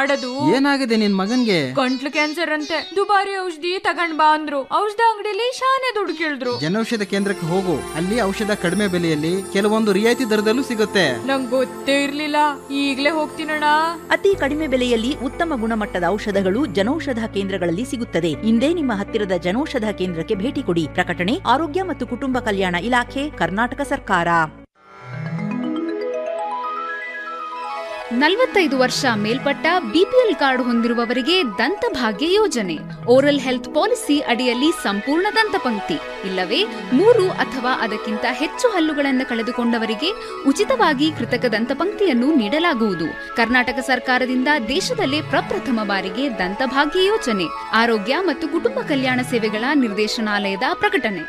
ಮಾಡೋದು ಏನಾಗಿದೆ ನಿನ್ ಮಗನ್ಗೆ ಗಂಟ್ಲು ಕ್ಯಾನ್ಸರ್ ಅಂತೆ ದುಬಾರಿ ಔಷಧಿ ತಗೊಂಡ್ ಬಾ ಅಂದ್ರು ಔಷಧ ಅಂಗಡಿಲಿ ಶಾನೆ ದುಡ್ಡು ಕೇಳಿದ್ರು ಜನೌಷಧ ಕೇಂದ್ರಕ್ಕೆ ಹೋಗು ಅಲ್ಲಿ ಔಷಧ ಕಡಿಮೆ ಬೆಲೆಯಲ್ಲಿ ಕೆಲವೊಂದು ರಿಯಾಯಿತಿ ದರದಲ್ಲೂ ಸಿಗುತ್ತೆ ನಂಗ್ ಗೊತ್ತೇ ಇರ್ಲಿಲ್ಲ ಈಗ್ಲೇ ಹೋಗ್ತೀನಣ್ಣ ಅತಿ ಕಡಿಮೆ ಬೆಲೆಯಲ್ಲಿ ಉತ್ತಮ ಗುಣಮಟ್ಟದ ಔಷಧಗಳು ಜನೌಷಧ ಕೇಂದ್ರಗಳಲ್ಲಿ ಸಿಗುತ್ತದೆ ಇಂದೇ ನಿಮ್ಮ ಹತ್ತಿರದ ಜನೌಷಧ ಕೇಂದ್ರಕ್ಕೆ ಭೇಟಿ ಕೊಡಿ ಪ್ರಕಟಣೆ ಆರೋಗ್ಯ ಮತ್ತು ಕುಟುಂಬ ಕಲ್ಯಾಣ ಇಲಾಖೆ ಕರ್ನಾಟಕ ಸರ್ಕಾರ ನಲವತ್ತೈದು ವರ್ಷ ಮೇಲ್ಪಟ್ಟ ಬಿಪಿಎಲ್ ಕಾರ್ಡ್ ಹೊಂದಿರುವವರಿಗೆ ದಂತಭಾಗ್ಯ ಯೋಜನೆ ಓರಲ್ ಹೆಲ್ತ್ ಪಾಲಿಸಿ ಅಡಿಯಲ್ಲಿ ಸಂಪೂರ್ಣ ದಂತಪಂಕ್ತಿ ಇಲ್ಲವೇ ಮೂರು ಅಥವಾ ಅದಕ್ಕಿಂತ ಹೆಚ್ಚು ಹಲ್ಲುಗಳನ್ನು ಕಳೆದುಕೊಂಡವರಿಗೆ ಉಚಿತವಾಗಿ ಕೃತಕ ದಂತಪಂಕ್ತಿಯನ್ನು ನೀಡಲಾಗುವುದು ಕರ್ನಾಟಕ ಸರ್ಕಾರದಿಂದ ದೇಶದಲ್ಲೇ ಪ್ರಪ್ರಥಮ ಬಾರಿಗೆ ದಂತಭಾಗ್ಯ ಯೋಜನೆ ಆರೋಗ್ಯ ಮತ್ತು ಕುಟುಂಬ ಕಲ್ಯಾಣ ಸೇವೆಗಳ ನಿರ್ದೇಶನಾಲಯದ ಪ್ರಕಟಣೆ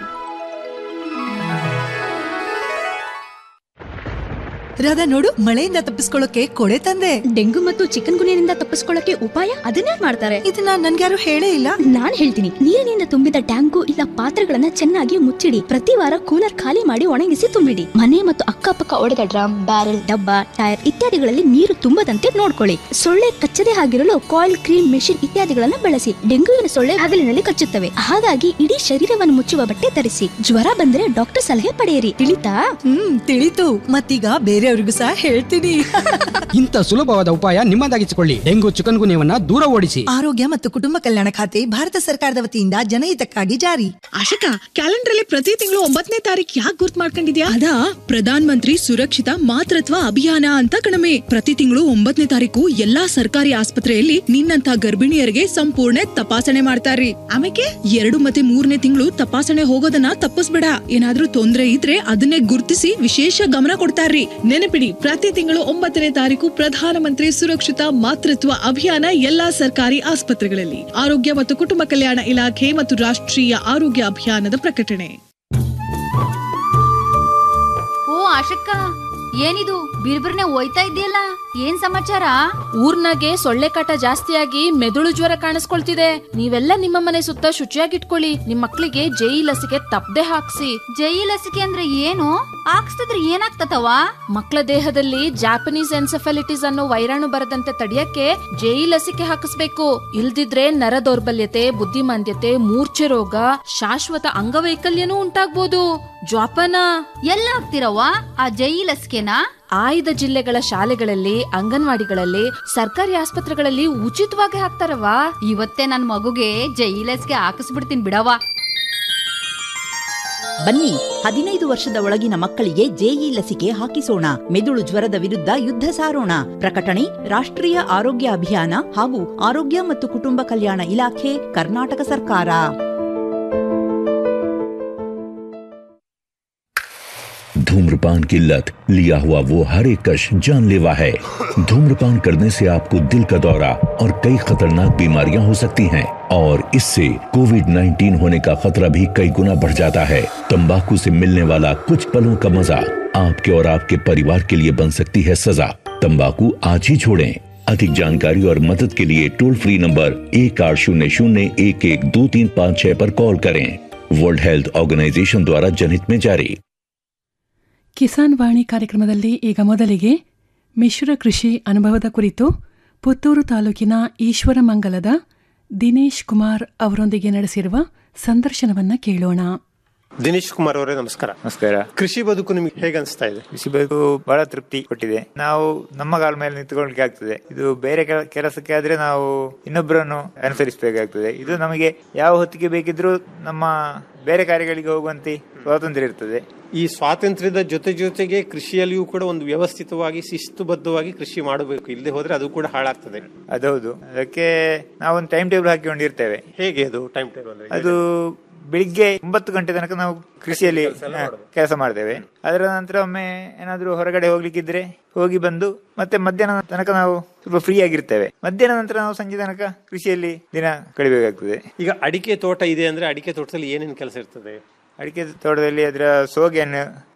ರಾಧಾ ನೋಡು ಮಳೆಯಿಂದ ತಪ್ಪಿಸ್ಕೊಳ್ಳೋಕೆ ಕೊಡೆ ತಂದೆ ಡೆಂಗು ಮತ್ತು ಚಿಕನ್ ಗುನಿಯಿಂದ ತಪ್ಪಿಸ್ಕೊಳ್ಳಕ್ಕೆ ಉಪಾಯ ಅದನ್ನೇ ಮಾಡ್ತಾರೆ ಇದನ್ನ ನನ್ಗ್ಯಾರು ಹೇಳೇ ಇಲ್ಲ ನಾನ್ ಹೇಳ್ತೀನಿ ನೀರಿನಿಂದ ತುಂಬಿದ ಟ್ಯಾಂಕು ಇಲ್ಲ ಪಾತ್ರೆಗಳನ್ನ ಚೆನ್ನಾಗಿ ಮುಚ್ಚಿಡಿ ಪ್ರತಿ ವಾರ ಕೂಲರ್ ಖಾಲಿ ಮಾಡಿ ಒಣಗಿಸಿ ತುಂಬಿಡಿ ಮನೆ ಮತ್ತು ಅಕ್ಕಪಕ್ಕ ಒಡೆದ ಡ್ರಮ್ ಬ್ಯಾರೆಲ್ ಡಬ್ಬ ಟೈರ್ ಇತ್ಯಾದಿಗಳಲ್ಲಿ ನೀರು ತುಂಬದಂತೆ ನೋಡ್ಕೊಳ್ಳಿ ಸೊಳ್ಳೆ ಕಚ್ಚದೆ ಆಗಿರಲು ಕಾಯಿಲ್ ಕ್ರೀಮ್ ಮೆಷಿನ್ ಇತ್ಯಾದಿಗಳನ್ನ ಬಳಸಿ ಡೆಂಗುವಿನ ಸೊಳ್ಳೆ ಹಗಲಿನಲ್ಲಿ ಕಚ್ಚುತ್ತವೆ ಹಾಗಾಗಿ ಇಡೀ ಶರೀರವನ್ನು ಮುಚ್ಚುವ ಬಟ್ಟೆ ಧರಿಸಿ ಜ್ವರ ಬಂದ್ರೆ ಡಾಕ್ಟರ್ ಸಲಹೆ ಪಡೆಯಿರಿ ತಿಳಿತಾ ಹ್ಮ್ ತಿಳಿತು ಮತ್ತೀಗ ಬೇರೆಯವ್ರಿಗೂ ಸಹ ಹೇಳ್ತೀನಿ ಇಂಥ ಸುಲಭವಾದ ಉಪಾಯ ನಿಮ್ಮದಾಗಿಸಿಕೊಳ್ಳಿ ಡೆಂಗು ಚಿಕನ್ ಗುನ್ಯವನ್ನ ದೂರ ಓಡಿಸಿ ಆರೋಗ್ಯ ಮತ್ತು ಕುಟುಂಬ ಕಲ್ಯಾಣ ಖಾತೆ ಭಾರತ ಸರ್ಕಾರದ ವತಿಯಿಂದ ಜನಹಿತಕ್ಕಾಗಿ ಜಾರಿ ಆಶಕ ಕ್ಯಾಲೆಂಡರ್ ಅಲ್ಲಿ ಪ್ರತಿ ತಿಂಗಳು ಒಂಬತ್ತನೇ ತಾರೀಕು ಯಾಕೆ ಗುರ್ತ್ ಮಾಡ್ಕೊಂಡಿದ್ಯಾ ಅದಾ ಪ್ರಧಾನ್ ಮಂತ್ರಿ ಸುರಕ್ಷಿತ ಮಾತೃತ್ವ ಅಭಿಯಾನ ಅಂತ ಕಣಮೆ ಪ್ರತಿ ತಿಂಗಳು ಒಂಬತ್ತನೇ ತಾರೀಕು ಎಲ್ಲಾ ಸರ್ಕಾರಿ ಆಸ್ಪತ್ರೆಯಲ್ಲಿ ನಿನ್ನಂತ ಗರ್ಭಿಣಿಯರಿಗೆ ಸಂಪೂರ್ಣ ತಪಾಸಣೆ ಮಾಡ್ತಾರ್ರಿ ಆಮೇಲೆ ಎರಡು ಮತ್ತೆ ಮೂರನೇ ತಿಂಗಳು ತಪಾಸಣೆ ಹೋಗೋದನ್ನ ತಪ್ಪಿಸ್ಬೇಡ ಏನಾದ್ರೂ ತೊಂದ್ರೆ ಇದ್ರೆ ಅದನ್ನೇ ಗುರ್ತಿಸಿ ವಿಶೇಷ ಗಮನ ಕೊಡ್ತಾರ್ರಿ ನೆನಪಿಡಿ ಪ್ರತಿ ತಿಂಗಳು ಒಂಬತ್ತನೇ ತಾರೀಕು ಪ್ರಧಾನಮಂತ್ರಿ ಸುರಕ್ಷಿತ ಮಾತೃತ್ವ ಅಭಿಯಾನ ಎಲ್ಲಾ ಸರ್ಕಾರಿ ಆಸ್ಪತ್ರೆಗಳಲ್ಲಿ ಆರೋಗ್ಯ ಮತ್ತು ಕುಟುಂಬ ಕಲ್ಯಾಣ ಇಲಾಖೆ ಮತ್ತು ರಾಷ್ಟ್ರೀಯ ಆರೋಗ್ಯ ಅಭಿಯಾನದ ಪ್ರಕಟಣೆ ಓ ಆಶಕ್ಕ ಏನಿದು ಬಿರ್ಬಿರ್ನೆ ಹೋಯ್ತಾ ಇದೆಯಲ್ಲ ಏನ್ ಸಮಾಚಾರ ಊರ್ನಾಗೆ ಸೊಳ್ಳೆ ಕಾಟ ಜಾಸ್ತಿಯಾಗಿ ಮೆದುಳು ಜ್ವರ ಕಾಣಿಸ್ಕೊಳ್ತಿದೆ ನೀವೆಲ್ಲ ನಿಮ್ಮ ಮನೆ ಸುತ್ತ ಶುಚಿಯಾಗಿಟ್ಕೊಳ್ಳಿ ನಿಮ್ ಮಕ್ಳಿಗೆ ಜೈ ಲಸಿಕೆ ತಪ್ಪದೆ ಹಾಕ್ಸಿ ಜೈ ಲಸಿಕೆ ಅಂದ್ರೆ ಏನು ಹಾಕ್ಸ್ತಿದ್ರೆ ಏನಾಗ್ತತವ ಮಕ್ಕಳ ದೇಹದಲ್ಲಿ ಜಾಪನೀಸ್ ಎನ್ಸೆಫಾಲಿಟಿಸ್ ಅನ್ನೋ ವೈರಾಣು ಬರದಂತೆ ತಡೆಯಕ್ಕೆ ಜೈ ಲಸಿಕೆ ಹಾಕಿಸ್ಬೇಕು ಇಲ್ದಿದ್ರೆ ನರ ದೌರ್ಬಲ್ಯತೆ ಬುದ್ಧಿಮಾಂದ್ಯತೆ ಮೂರ್ಛೆ ರೋಗ ಶಾಶ್ವತ ಅಂಗವೈಕಲ್ಯನೂ ಉಂಟಾಗ್ಬೋದು ಜ್ವಾಪನ ಎಲ್ಲ ಹಾಕ್ತಿರವ್ವ ಆ ಜೈ ಲಸಿಕೆನಾ ಆಯ್ದ ಜಿಲ್ಲೆಗಳ ಶಾಲೆಗಳಲ್ಲಿ ಅಂಗನವಾಡಿಗಳಲ್ಲಿ ಸರ್ಕಾರಿ ಆಸ್ಪತ್ರೆಗಳಲ್ಲಿ ಉಚಿತವಾಗಿ ಹಾಕ್ತಾರವಾ ಇವತ್ತೇ ನನ್ ಮಗುಗೆ ಜೈ ಲಸಿಕೆ ಹಾಕಿಸ್ಬಿಡ್ತೀನಿ ಬಿಡವ್ವ ಬನ್ನಿ ಹದಿನೈದು ವರ್ಷದ ಒಳಗಿನ ಮಕ್ಕಳಿಗೆ ಜೆಇ ಲಸಿಕೆ ಹಾಕಿಸೋಣ ಮೆದುಳು ಜ್ವರದ ವಿರುದ್ಧ ಯುದ್ಧ ಸಾರೋಣ ಪ್ರಕಟಣೆ ರಾಷ್ಟ್ರೀಯ ಆರೋಗ್ಯ ಅಭಿಯಾನ ಹಾಗೂ ಆರೋಗ್ಯ ಮತ್ತು ಕುಟುಂಬ ಕಲ್ಯಾಣ ಇಲಾಖೆ ಕರ್ನಾಟಕ ಸರ್ಕಾರ धूम्रपान की लत लिया हुआ वो हर एक कश जानलेवा है धूम्रपान करने से आपको दिल का दौरा और कई खतरनाक बीमारियां हो सकती हैं और इससे कोविड 19 होने का खतरा भी कई गुना बढ़ जाता है तंबाकू से मिलने वाला कुछ पलों का मजा आपके और आपके परिवार के लिए बन सकती है सजा तंबाकू आज ही छोड़ें अधिक जानकारी और मदद के लिए टोल फ्री नंबर एक आठ शून्य शून्य एक एक दो तीन पाँच छह पर कॉल करें वर्ल्ड हेल्थ ऑर्गेनाइजेशन द्वारा जनहित में जारी ಕಿಸಾನ್ ವಾಣಿ ಕಾರ್ಯಕ್ರಮದಲ್ಲಿ ಈಗ ಮೊದಲಿಗೆ ಮಿಶ್ರ ಕೃಷಿ ಅನುಭವದ ಕುರಿತು ಪುತ್ತೂರು ತಾಲೂಕಿನ ಈಶ್ವರಮಂಗಲದ ದಿನೇಶ್ ಕುಮಾರ್ ಅವರೊಂದಿಗೆ ನಡೆಸಿರುವ ಸಂದರ್ಶನವನ್ನ ಕೇಳೋಣ ದಿನೇಶ್ ಕುಮಾರ್ ಅವರೇ ನಮಸ್ಕಾರ ನಮಸ್ಕಾರ ಕೃಷಿ ಬದುಕು ನಿಮಗೆ ಹೇಗೆ ಅನಿಸ್ತಾ ಇದೆ ಕೃಷಿ ಬದುಕು ಬಹಳ ತೃಪ್ತಿ ಕೊಟ್ಟಿದೆ ನಾವು ನಮ್ಮ ಕಾಲ ಮೇಲೆ ನಿಂತ್ಕೊಳ್ಳಿಕ್ಕೆ ಆಗ್ತದೆ ಇದು ಬೇರೆ ಕೆಲ- ಕೆಲಸಕ್ಕೆ ಆದ್ರೆ ನಾವು ಇನ್ನೊಬ್ಬರನ್ನು ಅನುಸರಿಸಬೇಕಾಗ್ತದೆ ಇದು ನಮಗೆ ಯಾವ ಹೊತ್ತಿಗೆ ಬೇಕಿದ್ರೂ ನಮ್ಮ ಬೇರೆ ಕಾರ್ಯಗಳಿಗೆ ಹೋಗುವಂತೆ ಸ್ವಾತಂತ್ರ್ಯ ಇರ್ತದೆ ಈ ಸ್ವಾತಂತ್ರ್ಯದ ಜೊತೆ ಜೊತೆಗೆ ಕೃಷಿಯಲ್ಲಿಯೂ ಕೂಡ ಒಂದು ವ್ಯವಸ್ಥಿತವಾಗಿ ಶಿಸ್ತುಬದ್ಧವಾಗಿ ಕೃಷಿ ಮಾಡಬೇಕು ಇಲ್ಲದೆ ಹೋದ್ರೆ ಅದು ಕೂಡ ಹಾಳಾಗ್ತದೆ ಅದೌದು ಅದಕ್ಕೆ ನಾವೊಂದು ಟೈಮ್ ಟೇಬಲ್ ಹಾಕಿಕೊಂಡಿರ್ತೇವೆ ಹೇಗೆ ಅದು ಟೈಮ್ ಟೇಬಲ್ ಅದು ಬೆಳಿಗ್ಗೆ ಒಂಬತ್ತು ಗಂಟೆ ತನಕ ನಾವು ಕೃಷಿಯಲ್ಲಿ ಕೆಲಸ ಮಾಡ್ತೇವೆ ಅದರ ನಂತರ ಒಮ್ಮೆ ಏನಾದ್ರೂ ಹೊರಗಡೆ ಹೋಗ್ಲಿಕ್ಕಿದ್ರೆ ಹೋಗಿ ಬಂದು ಮತ್ತೆ ಮಧ್ಯಾಹ್ನ ತನಕ ನಾವು ಸ್ವಲ್ಪ ಫ್ರೀ ಆಗಿರ್ತೇವೆ ಮಧ್ಯಾಹ್ನ ನಂತರ ನಾವು ಸಂಜೆ ತನಕ ಕೃಷಿಯಲ್ಲಿ ದಿನ ಕಳಿಬೇಕಾಗ್ತದೆ ಈಗ ಅಡಿಕೆ ತೋಟ ಇದೆ ಅಂದ್ರೆ ಅಡಿಕೆ ತೋಟದಲ್ಲಿ ಏನೇನು ಕೆಲಸ ಇರ್ತದೆ ಅಡಿಕೆ ತೋಟದಲ್ಲಿ ಅದರ ಸೋಗೆಯನ್ನು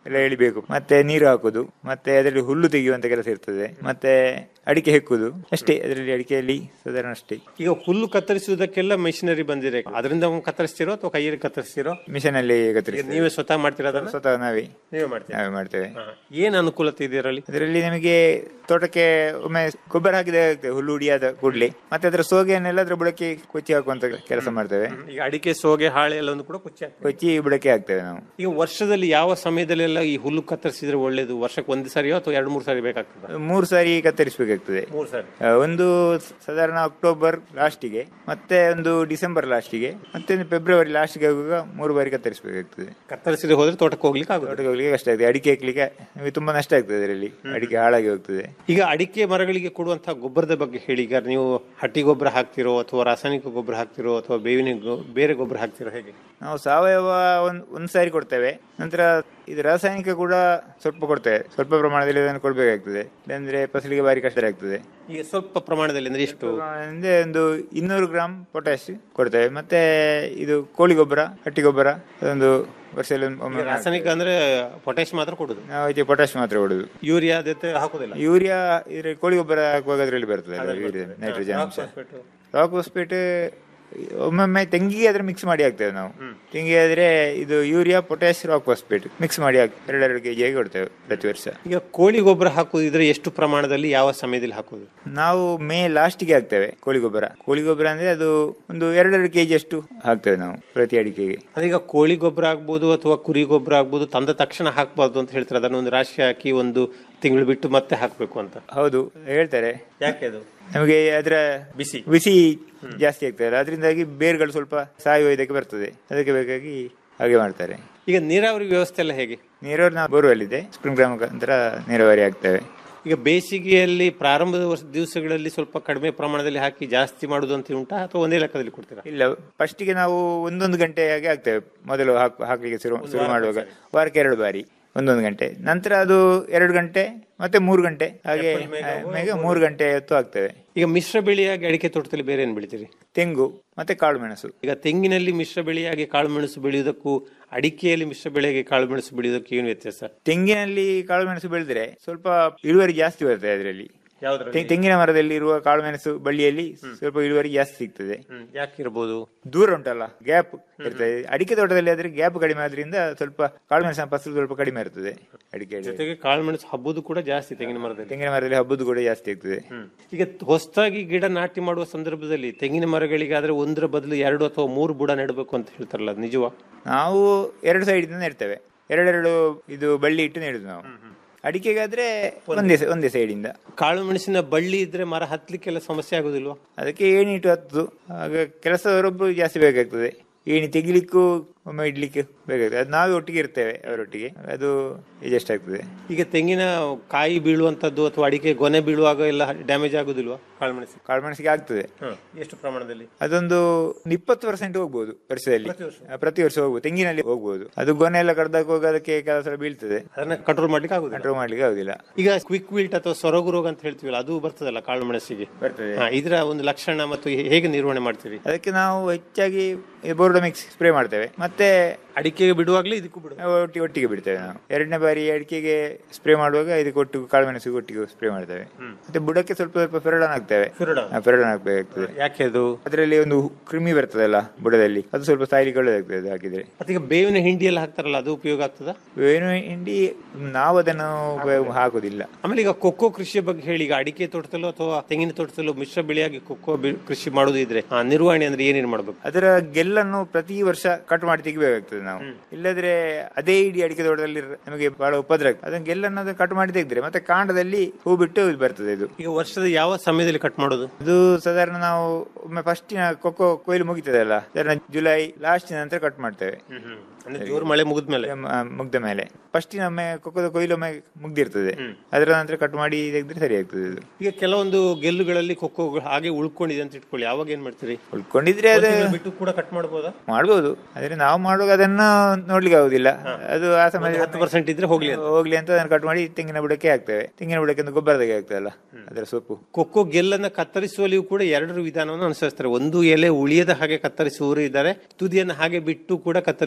ಎಲ್ಲ ಎಳಿಬೇಕು ಮತ್ತೆ ನೀರು ಹಾಕುದು ಮತ್ತೆ ಅದರಲ್ಲಿ ಹುಲ್ಲು ತೆಗೆಯುವಂತ ಕೆಲಸ ಇರ್ತದೆ ಮತ್ತೆ ಅಡಿಕೆ ಹೆಕ್ಕುದು ಅಷ್ಟೇ ಅದರಲ್ಲಿ ಅಡಿಕೆಯಲ್ಲಿ ಸಾಧಾರಣ ಅಷ್ಟೇ ಈಗ ಹುಲ್ಲು ಕತ್ತರಿಸುವುದಕ್ಕೆಲ್ಲ ಮೆಷಿನರಿ ಬಂದಿದೆ ಅದರಿಂದ ಕತ್ತರಿಸ್ತಿರೋ ಅಥವಾ ಕೈಯಲ್ಲಿ ಕತ್ತರಿಸ್ತಿರೋ ಮಿಷನ್ ಅಲ್ಲಿ ಈಗ ಕತ್ತರಿಸಿ ನೀವೇ ಸ್ವತಃ ಮಾಡ್ತೀರಾ ಅದನ್ನ ಸ್ವತಃ ನಾವೇ ನೀವೇ ಮಾಡ್ತೀರಾ ನಾವೇ ಮಾಡ್ತೇವೆ ಏನ್ ಅನುಕೂಲತೆ ಇದೆ ಇದರಲ್ಲಿ ಅದರಲ್ಲಿ ನಮಗೆ ತೋಟಕ್ಕೆ ಒಮ್ಮೆ ಗೊಬ್ಬರ ಹಾಕಿದ ಹುಲ್ಲು ಉಡಿಯಾದ ಕೂಡ್ಲೆ ಮತ್ತೆ ಅದರ ಸೋಗೆಯನ್ನೆಲ್ಲ ಅದ್ರ ಬುಡಕ್ಕೆ ಕೊಚ್ಚಿ ಹಾಕುವಂತ ಕೆಲಸ ಮಾಡ್ತೇವೆ ಈಗ ಅಡಿಕೆ ಸೋಗೆ ಹಾಳೆ ಎಲ್ಲವನ್ನು ಕೂಡ ಕುಚ್ಚಿ ಹಾಕ್ತೀರಾ? ಕೊಚ್ಚಿ ಬುಡಕ್ಕೆ ಹಾಕ್ತೇವೆ ನಾವು ಈಗ ವರ್ಷದಲ್ಲಿ ಯಾವ ಸಮಯದಲ್ಲೆಲ್ಲ ಈ ಹುಲ್ಲು ಕತ್ತರಿಸಿದ್ರೆ ಒಳ್ಳೇದು ವರ್ಷಕ್ಕೆ ಒಂದು ಸಾರಿಯೋ ಅಥವಾ ಎರಡು ಮೂರು ಸಾರಿ ಬೇಕಾಗ್ತದೆ ಮೂರು ಸಾರಿ ಕತ್ತರಿಸಬೇಕಾಗ್ತದೆ ಮೂರು ಸಾರಿ ಆ, ಒಂದು ಸಾಧಾರಣ ಅಕ್ಟೋಬರ್ ಲಾಸ್ಟಿಗೆ ಮತ್ತೆ ಒಂದು ಡಿಸೆಂಬರ್ ಲಾಸ್ಟಿಗೆ ಮತ್ತೆ ಒಂದು ಫೆಬ್ರವರಿ ಲಾಸ್ಟಿಗೆ ಆಗುವಾಗ ಮೂರು ಬಾರಿ ಕತ್ತರಿಸಬೇಕಾಗ್ತದೆ ಕತ್ತರಿಸದೆ ಹೋದ್ರೆ ತೋಟಕ್ಕೆ ಹೋಗ್ಲಿಕ್ಕೆ ಆಗುತ್ತೆ ತೋಟಕ್ಕೆ ಹೋಗ್ಲಿಕ್ಕೆ ಕಷ್ಟ ಆಗ್ತದೆ ಅಡಿಕೆ ಹಾಕ್ಲಿಕ್ಕೆ ನಮಗೆ ತುಂಬಾ ನಷ್ಟ ಆಗ್ತದೆ ಅದರಲ್ಲಿ ಅಡಿಕೆ ಹಾಳಾಗಿ ಹೋಗ್ತದೆ ಈಗ ಅಡಿಕೆ ಮರಗಳಿಗೆ ಕೊಡುವಂತಹ ಗೊಬ್ಬರದ ಬಗ್ಗೆ ಹೇಳಿ ಈಗ ನೀವು ಹಟ್ಟಿ ಗೊಬ್ಬರ ಹಾಕ್ತಿರೋ ಅಥವಾ ರಾಸಾಯನಿಕ ಗೊಬ್ಬರ ಹಾಕ್ತಿರೋ ಅಥವಾ ಬೇವಿನ ಗೊ- ಬೇರೆ ಗೊಬ್ಬರ ಹಾಕ್ತಿರೋ ಹೇಗೆ ನಾವು ಸಾವಯವ ಒಂದ್ ಒಂದ್ ಸಾರಿ ಕೊಡ್ತೇವೆ ನಂತರ ಇದು ರಾಸಾಯನಿಕ ಕೂಡ ಸ್ವಲ್ಪ ಕೊಡ್ತೇವೆ ಸ್ವಲ್ಪ ಪ್ರಮಾಣದಲ್ಲಿ ಅದನ್ನು ಕೊಡ್ಬೇಕಾಗ್ತದೆ ಇಲ್ಲಾಂದ್ರೆ ಫಸಲಿಗೆ ಭಾರಿ ಕಷ್ಟ ಆಗ್ತದೆ ಈಗ ಸ್ವಲ್ಪ ಪ್ರಮಾಣದಲ್ಲಿ ಅಂದ್ರೆ ಎಷ್ಟು ಅಂದ್ರೆ ಒಂದು ಇನ್ನೂರು ಗ್ರಾಮ್ ಪೊಟ್ಯಾಶ್ ಕೊಡ್ತೇವೆ ಮತ್ತೆ ಇದು ಕೋಳಿ ಗೊಬ್ಬರ ಹಟ್ಟಿ ಗೊಬ್ಬರ ಅದೊಂದು ವರ್ಷದಲ್ಲಿ ಒಂದು ಒಮ್ಮೆ ಈಗ ರಾಸಾಯನಿಕ ಅಂದ್ರೆ ಪೊಟ್ಯಾಶ್ ಮಾತ್ರ ಕೊಡುದು ನಾವು ಇದಕ್ಕೆ ಪೊಟ್ಯಾಶ್ ಮಾತ್ರ ಕೊಡುದು ಯೂರಿಯಾ ಜೊತೆ ಹಾಕುದಿಲ್ಲ ಯೂರಿಯಾ ಇದ್ರ ಕೋಳಿ ಗೊಬ್ಬರ ಹಾಕುವಾಗ ಅದರಲ್ಲಿ ಬರ್ತದೆ ಯೂರಿಯಾ ನೈಟ್ರೋಜನ್ ಅಂಶ ರಾಕ್ ಫಾಸ್ಫೇಟ್ ಒಮ್ಮೊಮ್ಮೆ ತೆಂಗಿಗೆ ಅದ್ರ ಮಿಕ್ಸ್ ಮಾಡಿ ಹಾಕ್ತೇವೆ ನಾವು ತೆಂಗಿಗೆ ಆದ್ರೆ ಇದು urea potash rock phosphate mix ಮಾಡಿ ಹಾಕಿ ಎರಡೆರಡು ಕೆಜಿ ಆಗಿ ಕೊಡ್ತೇವೆ ಪ್ರತಿ ವರ್ಷ ಈಗ ಕೋಳಿ ಗೊಬ್ಬರ ಹಾಕುದಿದ್ರೆ ಎಷ್ಟು ಪ್ರಮಾಣದಲ್ಲಿ ಯಾವ ಸಮಯದಲ್ಲಿ ಹಾಕುದು ನಾವು ಮೇ ಲಾಸ್ಟ್ಗೆ ಹಾಕ್ತೇವೆ ಕೋಳಿ ಗೊಬ್ಬರ ಕೋಳಿ ಗೊಬ್ಬರ ಅಂದ್ರೆ ಅದು ಒಂದು ಎರಡೆರಡು ಕೆಜಿ ಅಷ್ಟು ಹಾಕ್ತೇವೆ ನಾವು ಪ್ರತಿ ಅಡಿಕೆಗೆ ಅದೀಗ ಕೋಳಿ ಗೊಬ್ಬರ ಆಗ್ಬೋದು ಅಥವಾ ಕುರಿ ಗೊಬ್ಬರ ಆಗ್ಬೋದು ತಂದ ತಕ್ಷಣ ಹಾಕ್ಬಾರ್ದು ಅಂತ ಹೇಳ್ತಾರೆ ಅದನ್ನ ಒಂದು ರಾಶಿ ಹಾಕಿ ಒಂದು ತಿಂಗಳು ಬಿಟ್ಟು ಮತ್ತೆ ಹಾಕ್ಬೇಕು ಅಂತ ಹೌದು ಹೇಳ್ತಾರೆ ಯಾಕೆ ಅದು ನಮಗೆ ಅದರ ಬಿಸಿ ಬಿಸಿ ಜಾಸ್ತಿ ಆಗ್ತದೆ ಅದರಿಂದಾಗಿ ಬೇರ್ಗಳು ಸ್ವಲ್ಪ ಸಾಯುವ ಇದಕ್ಕೆ ಬರ್ತದೆ ಅದಕ್ಕೆ ಬೇಕಾಗಿ ಹಾಗೆ ಮಾಡ್ತಾರೆ ಈಗ ನೀರಾವರಿ ವ್ಯವಸ್ಥೆ ಎಲ್ಲ ಹೇಗೆ ನೀರಾವರಿ ನಾವು ಬೋರ್ವೆಲ್ ಇದೆ ಸ್ಪ್ರಿಂಕ್ಲರ್ ಮುಖಾಂತರ ನೀರಾವರಿ ಆಗ್ತೇವೆ ಈಗ ಬೇಸಿಗೆಯಲ್ಲಿ ಪ್ರಾರಂಭದ ವರ್ಷ ದಿವಸಗಳಲ್ಲಿ ಸ್ವಲ್ಪ ಕಡಿಮೆ ಪ್ರಮಾಣದಲ್ಲಿ ಹಾಕಿ ಜಾಸ್ತಿ ಮಾಡುದು ಅಂತ ಉಂಟಾ ಅಥವಾ ಒಂದೇ ಲೆಕ್ಕದಲ್ಲಿ ಕೊಡ್ತೀರಾ ಇಲ್ಲ ಫಸ್ಟಿಗೆ ನಾವು ಒಂದೊಂದು ಗಂಟೆ ಹಾಗೆ ಹಾಕ್ತೇವೆ ಮೊದಲು ಹಾಕ್ ಹಾಕ್ಲಿಕ್ಕೆ ಶುರು ಶುರು ಮಾಡುವಾಗ ವಾರಕ್ಕೆ ಎರಡು ಬಾರಿ ಒಂದೊಂದು ಗಂಟೆ ನಂತರ ಅದು ಎರಡು ಗಂಟೆ ಮತ್ತೆ ಮೂರು ಗಂಟೆ ಹಾಗೆ ಆಮೇಲೆ ಮೂರು ಗಂಟೆ ಹೊತ್ತು ಹಾಕ್ತೇವೆ ಈಗ ಮಿಶ್ರ ಬೆಳೆಯಾಗಿ ಅಡಿಕೆ ತೋಟದಲ್ಲಿ ಬೇರೆ ಏನ್ ಬೆಳಿತೀರಿ ತೆಂಗು ಮತ್ತೆ ಕಾಳು ಮೆಣಸು ಈಗ ತೆಂಗಿನಲ್ಲಿ ಮಿಶ್ರ ಬೆಳೆಯಾಗಿ ಕಾಳು ಮೆಣಸು ಬೆಳೆಯುವುದಕ್ಕೂ ಅಡಿಕೆಯಲ್ಲಿ ಮಿಶ್ರ ಬೆಳೆಗೆ ಕಾಳು ಮೆಣಸು ಬೆಳೆಯುವುದಕ್ಕೂ ಏನು ವ್ಯತ್ಯಾಸ ತೆಂಗಿನಲ್ಲಿ ಕಾಳು ಮೆಣಸು ಬೆಳೆದ್ರೆ ಸ್ವಲ್ಪ ಇಳುವರಿ ಜಾಸ್ತಿ ಬರ್ತದೆ ಅದರಲ್ಲಿ ಯಾವ್ದ್ರಲ್ಲಿ? ತೆ- ತೆಂಗಿನ ಮರದಲ್ಲಿ ಇರುವ ಕಾಳು ಮೆಣಸು ಬಳ್ಳಿಯಲ್ಲಿ ಸ್ವಲ್ಪ ಇಳುವರಿ ಜಾಸ್ತಿ ಸಿಗ್ತದೆ ಯಾಕಿರ್ಬೋದು ದೂರ ಉಂಟಲ್ಲ ಗ್ಯಾಪ್ ಇರ್ತದೆ ಅಡಿಕೆ ತೋಟದಲ್ಲಿ ಆದ್ರೆ ಗ್ಯಾಪ್ ಕಡಿಮೆ ಆದ್ರಿಂದ ಸ್ವಲ್ಪ ಕಾಳು ಮೆಣಸಿನ ಫಸಲು ಸ್ವಲ್ಪ ಕಡಿಮೆ ಇರ್ತದೆ ಅಡಿಕೆ ಜೊತೆಗೆ ಕಾಳು ಮೆಣಸು ಹಬ್ಬದು ಕೂಡ ಜಾಸ್ತಿ ತೆಂಗಿನ ಮರದಲ್ಲಿ ತೆಂಗಿನ ಮರದಲ್ಲಿ ಹಬ್ಬದ್ದು ಕೂಡ ಜಾಸ್ತಿ ಆಗ್ತದೆ ಈಗ ಹೊಸದಾಗಿ ಗಿಡ ನಾಟಿ ಮಾಡುವ ಸಂದರ್ಭದಲ್ಲಿ ತೆಂಗಿನ ಮರಗಳಿಗೆ ಆದ್ರೆ ಒಂದರ ಬದಲು ಎರಡು ಅಥವಾ ಮೂರು ಬುಡ ನೆಡಬೇಕು ಅಂತ ಹೇಳ್ತಾರಲ್ಲ ಅದು ನಿಜವಾ ನಾವು ಎರಡು ಸೈಡ್ ಇಂದ ನೆಡ್ತೇವೆ ಎರಡೆರಡು ಇದು ಬಳ್ಳಿ ಇಟ್ಟು ನೆಡುದು ನಾವು ಅಡಿಕೆಗಾದ್ರೆ ಒಂದೇ ಸ- ಒಂದೇ ಸೈಡ್ ಇಂದ ಕಾಳು ಮೆಣಸಿನ ಬಳ್ಳಿ ಇದ್ರೆ ಮರ ಹತ್ಲಿಕ್ಕೆಲ್ಲ ಸಮಸ್ಯೆ ಆಗುದಿಲ್ವಾ ಅದಕ್ಕೆ ಏಣಿ ಇಟ್ಟು ಹತ್ತು ಆಗ ಕೆಲಸದವರೊಬ್ಬರು ಜಾಸ್ತಿ ಬೇಕಾಗ್ತದೆ ಏಣಿ ತೆಗಿಲಿಕ್ಕೂ ಒಮ್ಮೆ ಇಡ್ಲಿಕ್ಕೆ ಬೇಕಾಗ್ತದೆ ಅದು ನಾವೇ ಒಟ್ಟಿಗೆ ಇರ್ತೇವೆ ಅವರೊಟ್ಟಿಗೆ ಅದು ಅಡ್ಜಸ್ಟ್ ಆಗ್ತದೆ ಈಗ ತೆಂಗಿನ ಕಾಯಿ ಬೀಳುವಂತದ್ದು ಅಥವಾ ಅಡಿಕೆ ಗೊನೆ ಬೀಳುವಾಗ ಎಲ್ಲ ಡ್ಯಾಮೇಜ್ ಆಗುದಿಲ್ವಾ ಕಾಳು ಮೆಣಸು ಕಾಳುಮೆಣಸಿಗೆ ಆಗ್ತದೆ ಎಷ್ಟು ಪ್ರಮಾಣದಲ್ಲಿ ಅದೊಂದು ಇಪ್ಪತ್ತು ಪರ್ಸೆಂಟ್ ಹೋಗ್ಬೋದು ವರ್ಷದಲ್ಲಿ ಆ, ಪ್ರತಿ ವರ್ಷ ಹೋಗ್ಬೋದು ತೆಂಗಿನಲ್ಲಿ ಹೋಗ್ಬೋದು ಅದು ಗೊನೆ ಎಲ್ಲ ಕಡ್ದಾಗ ಹೋಗಿ ಅದಕ್ಕೆ ಕೆಲವು ಸಲ ಬೀಳ್ತದೆ ಅದನ್ನ ಕಂಟ್ರೋಲ್ ಮಾಡ್ಲಿಕ್ಕೆ ಆಗುದಿಲ್ಲ ಕಂಟ್ರೋಲ್ ಮಾಡ್ಲಿಕ್ಕೆ ಆಗುದಿಲ್ಲ ಈಗ ಕ್ವಿಕ್ ವಿಲ್ಟ್ ಅಥವಾ ಸೊರಗು ರೋಗ ಅಂತ ಹೇಳ್ತೀವಲ್ಲ ಅದು ಬರ್ತದಲ್ಲ ಕಾಳು ಮೆಣಸಿಗೆ ಬರ್ತದೆ ಹಾ, ಇದರ ಒಂದು ಲಕ್ಷಣ ಮತ್ತು ಹೇ- ಹೇಗೆ ನಿರ್ವಹಣೆ ಮಾಡ್ತೀರಿ ಅದಕ್ಕೆ ನಾವು ಹೆಚ್ಚಾಗಿ ಬೋರ್ಡಮಿಕ್ಸ್ ಸ್ಪ್ರೇ ಮಾಡ್ತೇವೆ ಮತ್ತೆ ಅಡಿಕೆಗೆ ಬಿಡುವಾಗ್ಲೇ ಇದಕ್ಕೂ ಬಿಡುವ ಒಟ್ಟಿಗೆ ಒಟ್ಟಿಗೆ ಬಿಡ್ತೇವೆ ನಾವು ಎರಡನೇ ಬಾರಿ ಅಡಿಕೆಗೆ ಸ್ಪ್ರೇ ಮಾಡುವಾಗ ಇದಕ್ಕೆ ಒಟ್ಟಿಗೆ ಕಾಳುಮೆಣಸಿಗೆ ಒಟ್ಟಿಗೆ ಸ್ಪ್ರೇ ಮಾಡ್ತೇವೆ ಮತ್ತೆ ಬುಡಕ್ಕೆ ಸ್ವಲ್ಪ ಸ್ವಲ್ಪ ಫೆರಡನ್ ಹಾಕ್ತೇವೆ ಫೆರಡಾನ್? ಹಾ, ಫೆರಡಾನ್ ಹಾಕ್ಬೇಕಾಗ್ತದೆ ಯಾಕೆ ಅದು ಅದರಲ್ಲಿ ಒಂದು ಕ್ರಿಮಿ ಬರ್ತದಲ್ಲ ಬುಡದಲ್ಲಿ ಅದು ಸ್ವಲ್ಪ ಸಾಯ್ಲಿಕ್ಕೆ ಒಳ್ಳೆದಾಗ್ತದೆ ಅದು ಹಾಕಿದ್ರೆ ಮತ್ತೆ ಈಗ ಬೇವಿನ ಹಿಂಡಿ ಎಲ್ಲ ಹಾಕ್ತಾರಲ್ಲ ಅದು ಉಪಯೋಗ ಆಗ್ತದ ಏನು ಹಿಂಡಿ ನಾವು ಅದನ್ನು ಉಪಯೋಗ ಹಾಕುದಿಲ್ಲ ಆಮೇಲೆ ಈಗ ಕೊಕ್ಕೋ ಕೃಷಿಯ ಬಗ್ಗೆ ಹೇಳಿ ಈಗ ಅಡಿಕೆ ತೋಟದಲ್ಲೋ ಅಥವಾ ತೆಂಗಿನ ತೋಟದಲ್ಲೋ ಮಿಶ್ರ ಬೆಳೆಯಾಗಿ ಕೊಕ್ಕೋ ಬೆ- ಕೃಷಿ ಮಾಡುದು ಇದ್ರೆ ಆ, ನಿರ್ವಹಣೆ ಅಂದ್ರೆ ಏನೇನು ಮಾಡ್ಬೇಕು ಅದರ ಗೆಲ್ಲನ್ನು ಪ್ರತಿ ವರ್ಷ ಕಟ್ ಮಾಡಿ ತೆಗಿಬೇಕಾಗ್ತದೆ ನಾವು ಇಲ್ಲದ್ರೆ ಅದೇ ಇಡೀ ಅಡಿಕೆ ತೋಟದಲ್ಲಿ ಇರ- ನಮಗೆ ಬಹಳ ಉಪದ್ರ ಆಗ್ತದೆ ಅದನ್ನ ಗೆಲ್ಲನ್ನು ಅದನ್ನ ಕಟ್ ಮಾಡಿ ತೆಗೆದ್ರೆ ಮತ್ತೆ ಕಾಂಡದಲ್ಲಿ ಹೂ ಬಿಟ್ಟು ಇದು ಬರ್ತದೆ ಇದು ಈಗ ವರ್ಷದ ಯಾವ ಸಮಯದಲ್ಲಿ ಕಟ್ ಮಾಡೋದು ಇದು ಸಾಧಾರಣ ನಾವು ಒಮ್ಮೆ ಫಸ್ಟಿನ ಕೊಕ್ಕೋ ಕೊಯ್ಲು ಮುಗಿತದೆ ಅಲ್ಲ ಸಾಧಾರಣ ಜುಲೈ ಲಾಸ್ಟ್ ನಂತರ ಕಟ್ ಮಾಡ್ತೇವೆ ಅಂದ್ರೆ ಜೋರು ಮಳೆ ಮುಗಿದ್ಮೇಲೆ ಮುಗ್ದ ಮೇಲೆ ಫಸ್ಟಿನ ಒಮ್ಮೆ ಕೊಕ್ಕದ ಕೊಯ್ಲು ಒಮ್ಮೆ ಮುಗ್ದಿರ್ತದೆ ಅದರ ನಂತರ ಕಟ್ ಮಾಡಿ ತೆಗೆದ್ರೆ ಸರಿ ಆಗ್ತದೆ ಇದು ಈಗ ಕೆಲವೊಂದು ಗೆಲ್ಲುಗಳಲ್ಲಿ ಕೊಕ್ಕೋ ಹಾಗೆ ಉಳ್ಕೊಂಡಿದೆ ಅಂತ ಇಟ್ಕೊಳ್ಳಿ ಅವಾಗ ಏನ್ ಮಾಡ್ತೀರಿ ಉಳ್ಕೊಂಡಿದ್ರೆ ಒಂದ್ ಅದು ತಿಂಗಳು ಬಿಟ್ಟು ಕೂಡ ಕಟ್ ಮಾಡ್ಬೋದಾ ಮಾಡ್ಬೋದು ಆದ್ರೆ ನಾವು ಮಾಡುವಾಗ ಅದನ್ನ ನೋಡ್ಲಿಕ್ಕೆ ಆಗುದಿಲ್ಲ ಅದು ಆ ಸಮಯ ಹತ್ತು ಪರ್ಸೆಂಟ್ ಇದ್ರೆ ಹೋಗ್ಲಿ ಅಂತ. ಹೋಗ್ಲಿ ಅಂತ ಅದನ್ನ ಕಟ್ ಮಾಡಿ ತೆಂಗಿನ ಬುಡಕ್ಕೆ ಹಾಕ್ತೇವೆ ತೆಂಗಿನ ಬುಡಕ್ಕೆ ಒಂದು ಗೊಬ್ಬರದಾಗೆ ಆಗ್ತದಲ್ಲ ಅದರ ಸೊಪ್ಪು ಕೊಕ್ಕೋ ಗೆಲ್ಲನ್ನ ಕತ್ತರಿಸುವಲ್ಲಿಯೂ ಕೂಡ ಎರಡರ ವಿಧಾನವನ್ನು ಅನುಸರಿಸ್ತಾರೆ ಒಂದು ಎಲೆ ಉಳಿಯದ ಹಾಗೆ ಕತ್ತರಿಸುವವರು ಇದ್ದಾರೆ ತುದಿಯನ್ನು ಹಾಗೆ ಬಿಟ್ಟು ಕೂಡ ಕತ್ತರಿಸುವ ಅಭ್ಯಾಸ